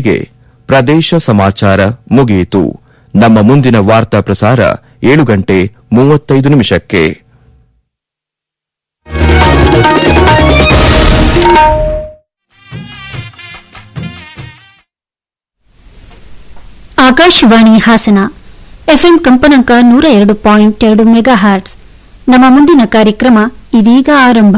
ಇಲ್ಲಿಗೆ ಪ್ರದೇಶ ಸಮಾಚಾರ ಮುಗಿಯಿತು ನಮ್ಮ ಮುಂದಿನ ವಾರ್ತಾ ಪ್ರಸಾರ ಏಳು ಗಂಟೆ ಮೂವತ್ತೈದು ನಿಮಿಷಕ್ಕೆ ಆಕಾಶವಾಣಿ ಹಾಸನ ಎಫ್ಎಂ ಕಂಪನಾಂಕ ನೂರ ಎರಡು ಪಾಯಿಂಟ್ ಎರಡು ಮೆಗಾ ಹ್ಯಾಟ್ಸ್ ನಮ್ಮ ಮುಂದಿನ ಕಾರ್ಯಕ್ರಮ ಇದೀಗ ಆರಂಭ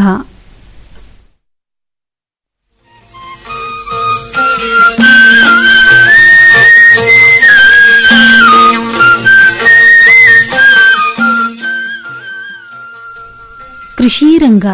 ಕೃಷಿ ರಂಗ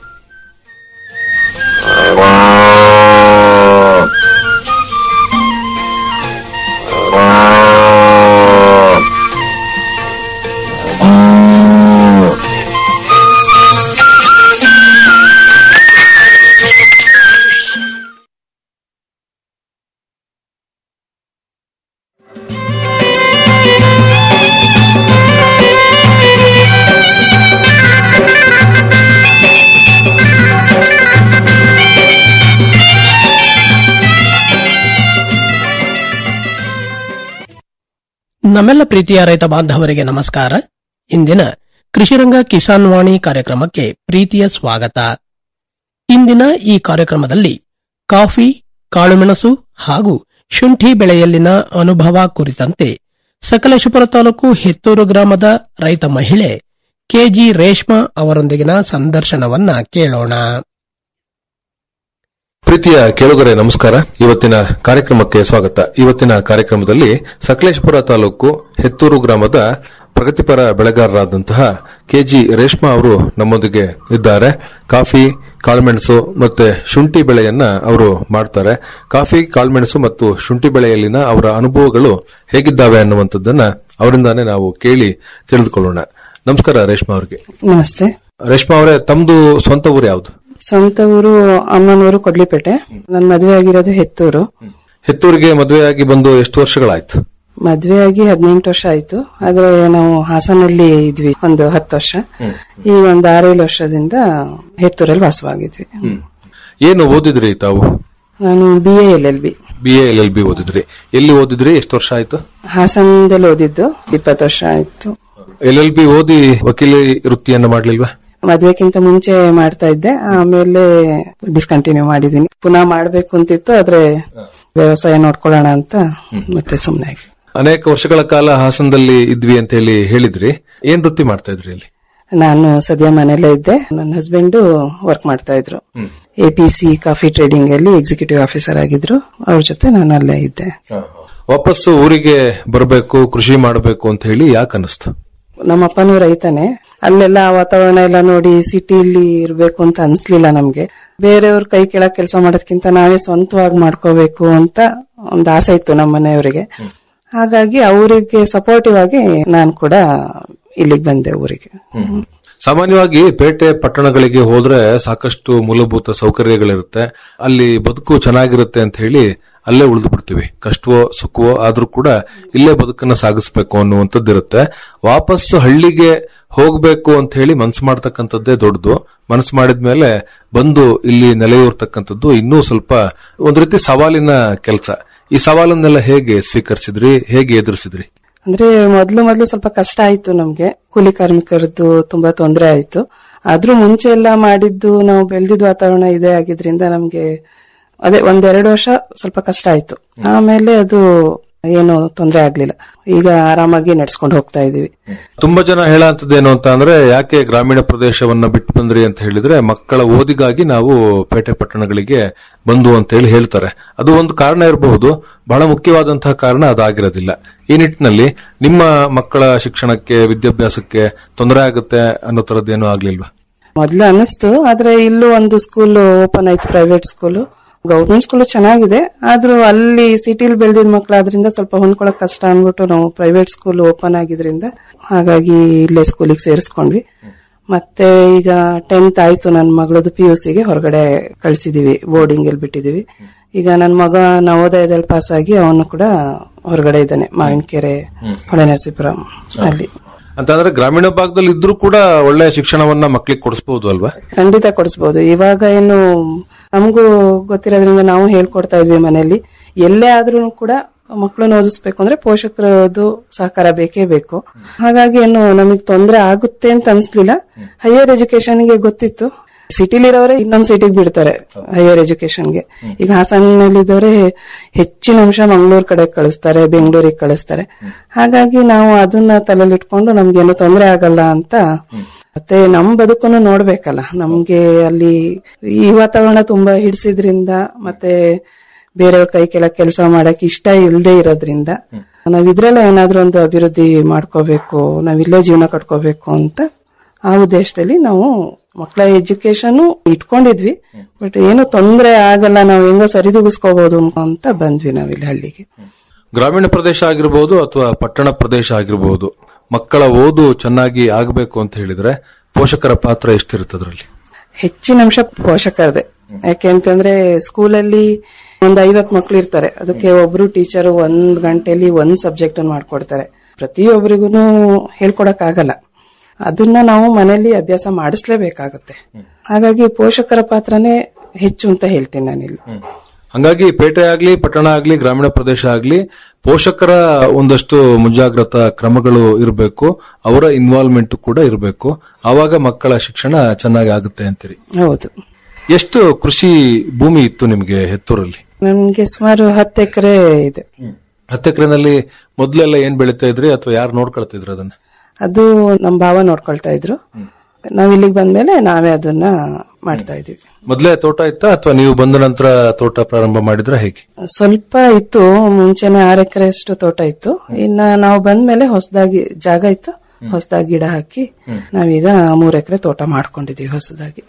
ನಮ್ಮೆಲ್ಲ ಪ್ರೀತಿಯ ರೈತ ಬಾಂಧವರಿಗೆ ನಮಸ್ಕಾರ ಇಂದಿನ ಕೃಷಿರಂಗ ಕಿಸಾನ್ ವಾಣಿ ಕಾರ್ಯಕ್ರಮಕ್ಕೆ ಪ್ರೀತಿಯ ಸ್ವಾಗತ ಇಂದಿನ ಈ ಕಾರ್ಯಕ್ರಮದಲ್ಲಿ ಕಾಫಿ ಕಾಳುಮೆಣಸು ಹಾಗೂ ಶುಂಠಿ ಬೆಳೆಯಲ್ಲಿನ ಅನುಭವ ಕುರಿತಂತೆ ಸಕಲೇಶಪುರ ತಾಲೂಕು ಹೆತ್ತೂರು ಗ್ರಾಮದ ರೈತ ಮಹಿಳೆ ಕೆಜಿ ರೇಷ್ಮಾ ಅವರೊಂದಿಗಿನ ಸಂದರ್ಶನವನ್ನ ಕೇಳೋಣ ಪ್ರೀತಿಯ ಕೇಳುಗರೆ ನಮಸ್ಕಾರ ಇವತ್ತಿನ ಕಾರ್ಯಕ್ರಮಕ್ಕೆ ಸ್ವಾಗತ ಇವತ್ತಿನ ಕಾರ್ಯಕ್ರಮದಲ್ಲಿ ಸಕಲೇಶಪುರ ತಾಲೂಕು ಹೆತ್ತೂರು ಗ್ರಾಮದ ಪ್ರಗತಿಪರ ಬೆಳೆಗಾರರಾದಂತಹ ಕೆಜಿ ರೇಷ್ಮಾ ಅವರು ನಮ್ಮೊಂದಿಗೆ ಇದ್ದಾರೆ ಕಾಫಿ ಕಾಳುಮೆಣಸು ಮತ್ತೆ ಶುಂಠಿ ಬೆಳೆಯನ್ನ ಅವರು ಮಾಡ್ತಾರೆ ಕಾಫಿ ಕಾಳುಮೆಣಸು ಮತ್ತು ಶುಂಠಿ ಬೆಳೆಯಲ್ಲಿನ ಅವರ ಅನುಭವಗಳು ಹೇಗಿದ್ದಾವೆ ಅನ್ನುವಂಥದ್ದನ್ನ ಅವರಿಂದಾನೇ ನಾವು ಕೇಳಿ ತಿಳಿದುಕೊಳ್ಳೋಣ ನಮಸ್ಕಾರ ರೇಷ್ಮಾ ಅವರಿಗೆ ನಮಸ್ತೆ ರೇಷ್ಮಾ ಅವರೇ ತಮ್ದು ಸ್ವಂತ ಊರು ಯಾವುದು ಸ್ವಂತ ಊರು ಅಮ್ಮನೂರು ಕೊಡ್ಲಿಪೇಟೆ ನನ್ ಮದ್ವೆ ಆಗಿರೋದು ಹೆತ್ತೂರು ಹೆತ್ತೂರಿಗೆ ಮದುವೆಯಾಗಿ ಬಂದು ಎಷ್ಟು ವರ್ಷಗಳಾಯ್ತು ಮದ್ವೆ ಆಗಿ ಹದಿನೆಂಟು ವರ್ಷ ಆಯ್ತು ಆದ್ರೆ ನಾವು ಹಾಸನಲ್ಲಿ ಇದ್ವಿ ಒಂದು ಹತ್ತು ವರ್ಷ ಈಗ ಒಂದು ಆರೇಳು ವರ್ಷದಿಂದ ಹೆತ್ತೂರಲ್ಲಿ ವಾಸವಾಗಿದ್ವಿ ಏನು ಓದಿದ್ರಿ ತಾವು ನಾನು B A L L B B A L L B ಓದಿದ್ರಿ ಎಲ್ಲಿ ಓದಿದ್ರಿ ಎಷ್ಟು ವರ್ಷ ಆಯ್ತು ಹಾಸನದಲ್ಲಿ ಓದಿದ್ದು ಇಪ್ಪತ್ತು ವರ್ಷ ಆಯ್ತು ಎಲ್ ಎಲ್ ಬಿ ಓದಿ ವಕೀಲಿ ವೃತ್ತಿಯನ್ನ ಮಾಡ್ಲಿಲ್ವಾ ಮದ್ವೆಕ್ಕಿಂತ ಮುಂಚೆ ಮಾಡ್ತಾ ಇದ್ದೆ ಆಮೇಲೆ ಡಿಸ್ಕಂಟಿನ್ಯೂ ಮಾಡಿದೀನಿ ಪುನಃ ಮಾಡ್ಬೇಕು ಅಂತಿತ್ತು ಆದ್ರೆ ವ್ಯವಸಾಯ ನೋಡ್ಕೊಳ್ಳೋಣ ಅಂತ ಮತ್ತೆ ಸುಮ್ನೆ ಆಗಿ ಅನೇಕ ವರ್ಷಗಳ ಕಾಲ ಹಾಸನದಲ್ಲಿ ಇದ್ವಿ ಅಂತ ಹೇಳಿ ಹೇಳಿದ್ರಿ ಏನ್ ವೃತ್ತಿ ಮಾಡ್ತಾ ಇದ್ರಿ ಅಲ್ಲಿ ನಾನು ಸದ್ಯ ಮನೇಲೇ ಇದ್ದೆ ನನ್ನ ಹಸ್ಬೆಂಡ್ ವರ್ಕ್ ಮಾಡ್ತಾ ಇದ್ರು ಎಪಿಸಿ ಕಾಫಿ ಟ್ರೇಡಿಂಗ್ ಅಲ್ಲಿ ಎಕ್ಸಿಕ್ಯೂಟಿವ್ ಆಫೀಸರ್ ಆಗಿದ್ರು ಅವ್ರ ಜೊತೆ ನಾನು ಅಲ್ಲೇ ಇದ್ದೆ ವಾಪಸ್ಸು ಊರಿಗೆ ಬರಬೇಕು ಕೃಷಿ ಮಾಡಬೇಕು ಅಂತ ಹೇಳಿ ಯಾಕೆ ಅನಿಸ್ತು ನಮ್ಮ ಅಪ್ಪನೂ ರೈತನೇ ಅಲ್ಲೆಲ್ಲ ಆ ವಾತಾವರಣ ಎಲ್ಲ ನೋಡಿ ಸಿಟಿಲಿ ಇರ್ಬೇಕು ಅಂತ ಅನ್ಸ್ಲಿಲ್ಲ ನಮ್ಗೆ ಬೇರೆಯವ್ರ ಕೈ ಕೆಳಗ್ ಕೆಲಸ ಮಾಡೋದಕ್ಕಿಂತ ನಾವೇ ಸ್ವಂತವಾಗಿ ಮಾಡ್ಕೋಬೇಕು ಅಂತ ಒಂದು ಆಸೆ ಇತ್ತು ನಮ್ಮ ಮನೆಯವರಿಗೆ ಹಾಗಾಗಿ ಅವರಿಗೆ ಸಪೋರ್ಟಿವ್ ಆಗಿ ನಾನು ಕೂಡ ಇಲ್ಲಿಗೆ ಬಂದೆ ಊರಿಗೆ ಸಾಮಾನ್ಯವಾಗಿ ಪೇಟೆ ಪಟ್ಟಣಗಳಿಗೆ ಹೋದ್ರೆ ಸಾಕಷ್ಟು ಮೂಲಭೂತ ಸೌಕರ್ಯಗಳಿರುತ್ತೆ ಅಲ್ಲಿ ಬದುಕು ಚೆನ್ನಾಗಿರುತ್ತೆ ಅಂತ ಹೇಳಿ ಅಲ್ಲೇ ಉಳಿದು ಬಿಡ್ತೀವಿ ಕಷ್ಟವೋ ಸುಖವೋ ಆದ್ರೂ ಕೂಡ ಇಲ್ಲೇ ಬದುಕನ್ನ ಸಾಗಿಸ್ಬೇಕು ಅನ್ನುವಂಥದ್ದಿರುತ್ತೆ ವಾಪಸ್ ಹಳ್ಳಿಗೆ ಹೋಗ್ಬೇಕು ಅಂತ ಹೇಳಿ ಮನ್ಸು ಮಾಡ್ತಕ್ಕಂಥದ್ದೇ ದೊಡ್ಡದು ಮನಸ್ಸು ಮಾಡಿದ್ಮೇಲೆ ಬಂದು ಇಲ್ಲಿ ನೆಲೆಯೂರ್ತಕ್ಕಂಥದ್ದು ಇನ್ನೂ ಸ್ವಲ್ಪ ಒಂದ್ ರೀತಿ ಸವಾಲಿನ ಕೆಲಸ ಈ ಸವಾಲನ್ನೆಲ್ಲ ಹೇಗೆ ಸ್ವೀಕರಿಸಿದ್ರಿ ಹೇಗೆ ಎದುರಿಸಿದ್ರಿ ಅಂದ್ರೆ ಮೊದ್ಲು ಮೊದ್ಲು ಸ್ವಲ್ಪ ಕಷ್ಟ ಆಯ್ತು ನಮ್ಗೆ ಕೂಲಿ ಕಾರ್ಮಿಕರದ್ದು ತುಂಬಾ ತೊಂದರೆ ಆಯ್ತು ಆದ್ರೂ ಮುಂಚೆ ಎಲ್ಲ ಮಾಡಿದ್ದು ನಾವು ಬೆಳೆದಿದ್ದ ವಾತಾವರಣ ಇದೇ ಆಗಿದ್ರಿಂದ ನಮ್ಗೆ ಅದೇ ಒಂದೆರಡು ವರ್ಷ ಸ್ವಲ್ಪ ಕಷ್ಟ ಆಯ್ತು ಆಮೇಲೆ ಅದು ಏನು ತೊಂದರೆ ಆಗ್ಲಿಲ್ಲ ಈಗ ಆರಾಮಾಗಿ ನಡ್ಸ್ಕೊಂಡು ಹೋಗ್ತಾ ಇದೀವಿ ತುಂಬಾ ಜನ ಹೇಳಂತದ್ದೇನು ಅಂತ ಅಂದ್ರೆ ಯಾಕೆ ಗ್ರಾಮೀಣ ಪ್ರದೇಶವನ್ನ ಬಿಟ್ಟು ಬಂದ್ರಿ ಅಂತ ಹೇಳಿದ್ರೆ ಮಕ್ಕಳ ಓದಿಗಾಗಿ ನಾವು ಪೇಟೆ ಪಟ್ಟಣಗಳಿಗೆ ಬಂದು ಅಂತ ಹೇಳಿ ಹೇಳ್ತಾರೆ ಅದು ಒಂದು ಕಾರಣ ಇರಬಹುದು ಬಹಳ ಮುಖ್ಯವಾದಂತಹ ಕಾರಣ ಅದಾಗಿರೋದಿಲ್ಲ ಈ ನಿಟ್ಟಿನಲ್ಲಿ ನಿಮ್ಮ ಮಕ್ಕಳ ಶಿಕ್ಷಣಕ್ಕೆ ವಿದ್ಯಾಭ್ಯಾಸಕ್ಕೆ ತೊಂದರೆ ಆಗುತ್ತೆ ಅನ್ನೋ ತರದ್ದೇನು ಆಗ್ಲಿಲ್ವಾ ಮೊದ್ಲು ಅನಿಸ್ತು ಆದ್ರೆ ಇಲ್ಲೂ ಒಂದು ಸ್ಕೂಲ್ ಓಪನ್ ಆಯ್ತು ಪ್ರೈವೇಟ್ ಸ್ಕೂಲ್ ಗೌರ್ಮೆಂಟ್ ಸ್ಕೂಲ್ ಚೆನ್ನಾಗಿದೆ ಆದ್ರೂ ಅಲ್ಲಿ ಸಿಟಿಲಿ ಬೆಳೆದಿದ ಮಕ್ಕಳಾದ್ರಿಂದ ಸ್ವಲ್ಪ ಹೊಂದ್ಕೊಳಕ್ ಕಷ್ಟ ಅನ್ಬಿಟ್ಟು ನಾವು ಪ್ರೈವೇಟ್ ಸ್ಕೂಲ್ ಓಪನ್ ಆಗಿದ್ರಿಂದ ಹಾಗಾಗಿ ಇಲ್ಲೇ ಸ್ಕೂಲಿಗೆ ಸೇರಿಸ್ಕೊಂಡ್ವಿ ಮತ್ತೆ ಈಗ ಟೆಂತ್ ಆಯ್ತು ನನ್ನ ಮಗಳದು ಪಿ ಯು ಸಿಗೆ ಹೊರಗಡೆ ಕಳ್ಸಿದೀವಿ ಬೋರ್ಡಿಂಗ್ ಅಲ್ಲಿ ಬಿಟ್ಟಿದೀವಿ ಈಗ ನನ್ನ ಮಗ ನವೋದಯದಲ್ಲಿ ಪಾಸ್ ಆಗಿ ಅವನು ಕೂಡ ಹೊರಗಡೆ ಇದ್ದಾನೆ ಮಾವಿನಕೆರೆ ಹೊಳೆನರಸೀಪುರಂ ಅಲ್ಲಿ ಅಂತಂದ್ರೆ ಗ್ರಾಮೀಣ ಭಾಗದಲ್ಲಿ ಇದ್ರೂ ಕೂಡ ಒಳ್ಳೆ ಶಿಕ್ಷಣವನ್ನ ಮಕ್ಕಳಿಗೆ ಕೊಡಿಸಬಹುದು ಅಲ್ವಾ ಖಂಡಿತ ಕೊಡಿಸ್ಬೋದು ಇವಾಗ ಏನು ನಮಗೂ ಗೊತ್ತಿರೋದ್ರಿಂದ ನಾವು ಹೇಳ್ಕೊಡ್ತಾ ಇದ್ವಿ ಮನೆಯಲ್ಲಿ ಎಲ್ಲೇ ಆದ್ರೂ ಕೂಡ ಮಕ್ಕಳನ್ನ ಓದಿಸ್ಬೇಕು ಅಂದ್ರೆ ಪೋಷಕರದು ಸಹಕಾರ ಬೇಕೇ ಬೇಕು ಹಾಗಾಗಿ ಏನು ನಮಗೆ ತೊಂದರೆ ಆಗುತ್ತೆ ಅಂತ ಅನ್ಸ್ಲಿಲ್ಲ ಹೈಯರ್ ಎಜುಕೇಶನ್ಗೆ ಗೊತ್ತಿತ್ತು ಸಿಟಿಲಿರೋರೆ ಇನ್ನೊಂದ್ ಸಿಟಿಗೆ ಬಿಡ್ತಾರೆ ಹೈಯರ್ ಎಜುಕೇಶನ್ಗೆ ಈಗ ಹಾಸನಲ್ಲಿದ್ದವರೇ ಹೆಚ್ಚಿನ ಅಂಶ ಮಂಗಳೂರು ಕಡೆ ಕಳಿಸ್ತಾರೆ ಬೆಂಗಳೂರಿಗೆ ಕಳಿಸ್ತಾರೆ ಹಾಗಾಗಿ ನಾವು ಅದನ್ನ ತಲೆಲಿಟ್ಕೊಂಡು ನಮ್ಗೇನು ತೊಂದರೆ ಆಗಲ್ಲ ಅಂತ ಮತ್ತೆ ನಮ್ ಬದುಕನ್ನು ನೋಡ್ಬೇಕಲ್ಲ ನಮ್ಗೆ ಅಲ್ಲಿ ಈ ವಾತಾವರಣ ತುಂಬಾ ಹಿಡಿಸಿದ್ರಿಂದ ಮತ್ತೆ ಬೇರೆಯವ್ರ ಕೈ ಕೆಳಗ್ ಕೆಲಸ ಮಾಡಕ್ ಇಷ್ಟ ಇಲ್ಲದೆ ಇರೋದ್ರಿಂದ ನಾವ್ ಇದ್ರಲ್ಲೇ ಏನಾದ್ರೂ ಒಂದು ಅಭಿವೃದ್ಧಿ ಮಾಡ್ಕೋಬೇಕು ನಾವ್ ಇಲ್ಲೇ ಜೀವನ ಕಟ್ಕೋಬೇಕು ಅಂತ ಆ ಉದ್ದೇಶದಲ್ಲಿ ನಾವು ಮಕ್ಕಳ ಎಜುಕೇಶನ್ ಇಟ್ಕೊಂಡಿದ್ವಿ ಬಟ್ ಏನು ತೊಂದರೆ ಆಗಲ್ಲ ನಾವು ಹೆಂಗೋ ಸರಿದೂಗಿಸ್ಕೋಬಹುದು ಅಂತ ಬಂದ್ವಿ ನಾವಿಲ್ಲಿ ಹಳ್ಳಿಗೆ ಗ್ರಾಮೀಣ ಪ್ರದೇಶ ಆಗಿರ್ಬೋದು ಅಥವಾ ಪಟ್ಟಣ ಪ್ರದೇಶ ಆಗಿರ್ಬೋದು ಮಕ್ಕಳ ಓದು ಚೆನ್ನಾಗಿ ಆಗಬೇಕು ಅಂತ ಹೇಳಿದ್ರೆ ಪೋಷಕರ ಪಾತ್ರ ಎಷ್ಟಿರುತ್ತದ್ರಲ್ಲಿ ಹೆಚ್ಚಿನ ಅಂಶ ಪೋಷಕರದೆ ಯಾಕೆಂತಂದ್ರೆ ಸ್ಕೂಲಲ್ಲಿ ಒಂದ್ ಐವತ್ ಮಕ್ಳು ಇರ್ತಾರೆ ಅದಕ್ಕೆ ಒಬ್ರು ಟೀಚರ್ ಒಂದ್ ಗಂಟೆಲಿ ಒಂದ್ ಸಬ್ಜೆಕ್ಟ್ ಅನ್ನು ಮಾಡ್ಕೊಡ್ತಾರೆ ಪ್ರತಿಯೊಬ್ಬರಿಗೂ ಹೇಳ್ಕೊಡಕ್ ಆಗಲ್ಲ ಅದನ್ನ ನಾವು ಮನೆಯಲ್ಲಿ ಅಭ್ಯಾಸ ಮಾಡಿಸ್ಲೇಬೇಕಾಗುತ್ತೆ ಹಾಗಾಗಿ ಪೋಷಕರ ಪಾತ್ರನೇ ಹೆಚ್ಚು ಅಂತ ಹೇಳ್ತೀನಿ ನಾನಿಲ್ಲಿ ಹಂಗಾಗಿ ಪೇಟೆ ಆಗ್ಲಿ ಪಟ್ಟಣ ಆಗ್ಲಿ ಗ್ರಾಮೀಣ ಪ್ರದೇಶ ಆಗ್ಲಿ ಪೋಷಕರ ಒಂದಷ್ಟು ಮುಂಜಾಗ್ರತಾ ಕ್ರಮಗಳು ಇರಬೇಕು ಅವರ ಇನ್ವಾಲ್ವ್ಮೆಂಟ್ ಕೂಡ ಇರಬೇಕು ಆವಾಗ ಮಕ್ಕಳ ಶಿಕ್ಷಣ ಚೆನ್ನಾಗಿ ಆಗುತ್ತೆ ಅಂತೀರಿ ಹೌದು ಎಷ್ಟು ಕೃಷಿ ಭೂಮಿ ಇತ್ತು ನಿಮಗೆ ಹೆತ್ತೂರಲ್ಲಿ ನಮ್ಗೆ ಸುಮಾರು ಹತ್ತು ಎಕರೆ ಇದೆ ಹತ್ತು ಎಕರೆನಲ್ಲಿ ಮೊದ್ಲೆಲ್ಲ ಏನ್ ಬೆಳಿತಾ ಇದ್ರಿ ಅಥವಾ ಯಾರು ನೋಡ್ಕೊಳ್ತಿದ್ರು ಅದನ್ನ ಅದು ನಮ್ ಭಾವ ನೋಡ್ಕೊಳ್ತಾ ಇದ್ರು ನಾವ್ ಇಲ್ಲಿಗೆ ಬಂದ್ಮೇಲೆ ನಾವೇ ಅದನ್ನ ಮಾಡ್ತಾ ಇದೀವಿ ಮೊದ್ಲೇ ತೋಟ ಇತ್ತಾ ಅಥವಾ ನೀವು ಬಂದ ನಂತರ ತೋಟ ಪ್ರಾರಂಭ ಮಾಡಿದ್ರ ಹೇಗೆ ಸ್ವಲ್ಪ ಇತ್ತು ಮುಂಚೆನೆ ಆರ್ ಎಕರೆ ಅಷ್ಟು ತೋಟ ಇತ್ತು ಇನ್ನ ನಾವು ಬಂದ್ಮೇಲೆ ಹೊಸದಾಗಿ ಜಾಗ ಇತ್ತು ಹೊಸದಾಗಿ ಗಿಡ ಹಾಕಿ ನಾವೀಗ ಮೂರ್ ಎಕರೆ ತೋಟ ಮಾಡ್ಕೊಂಡಿದೀವಿ ಹೊಸದಾಗಿ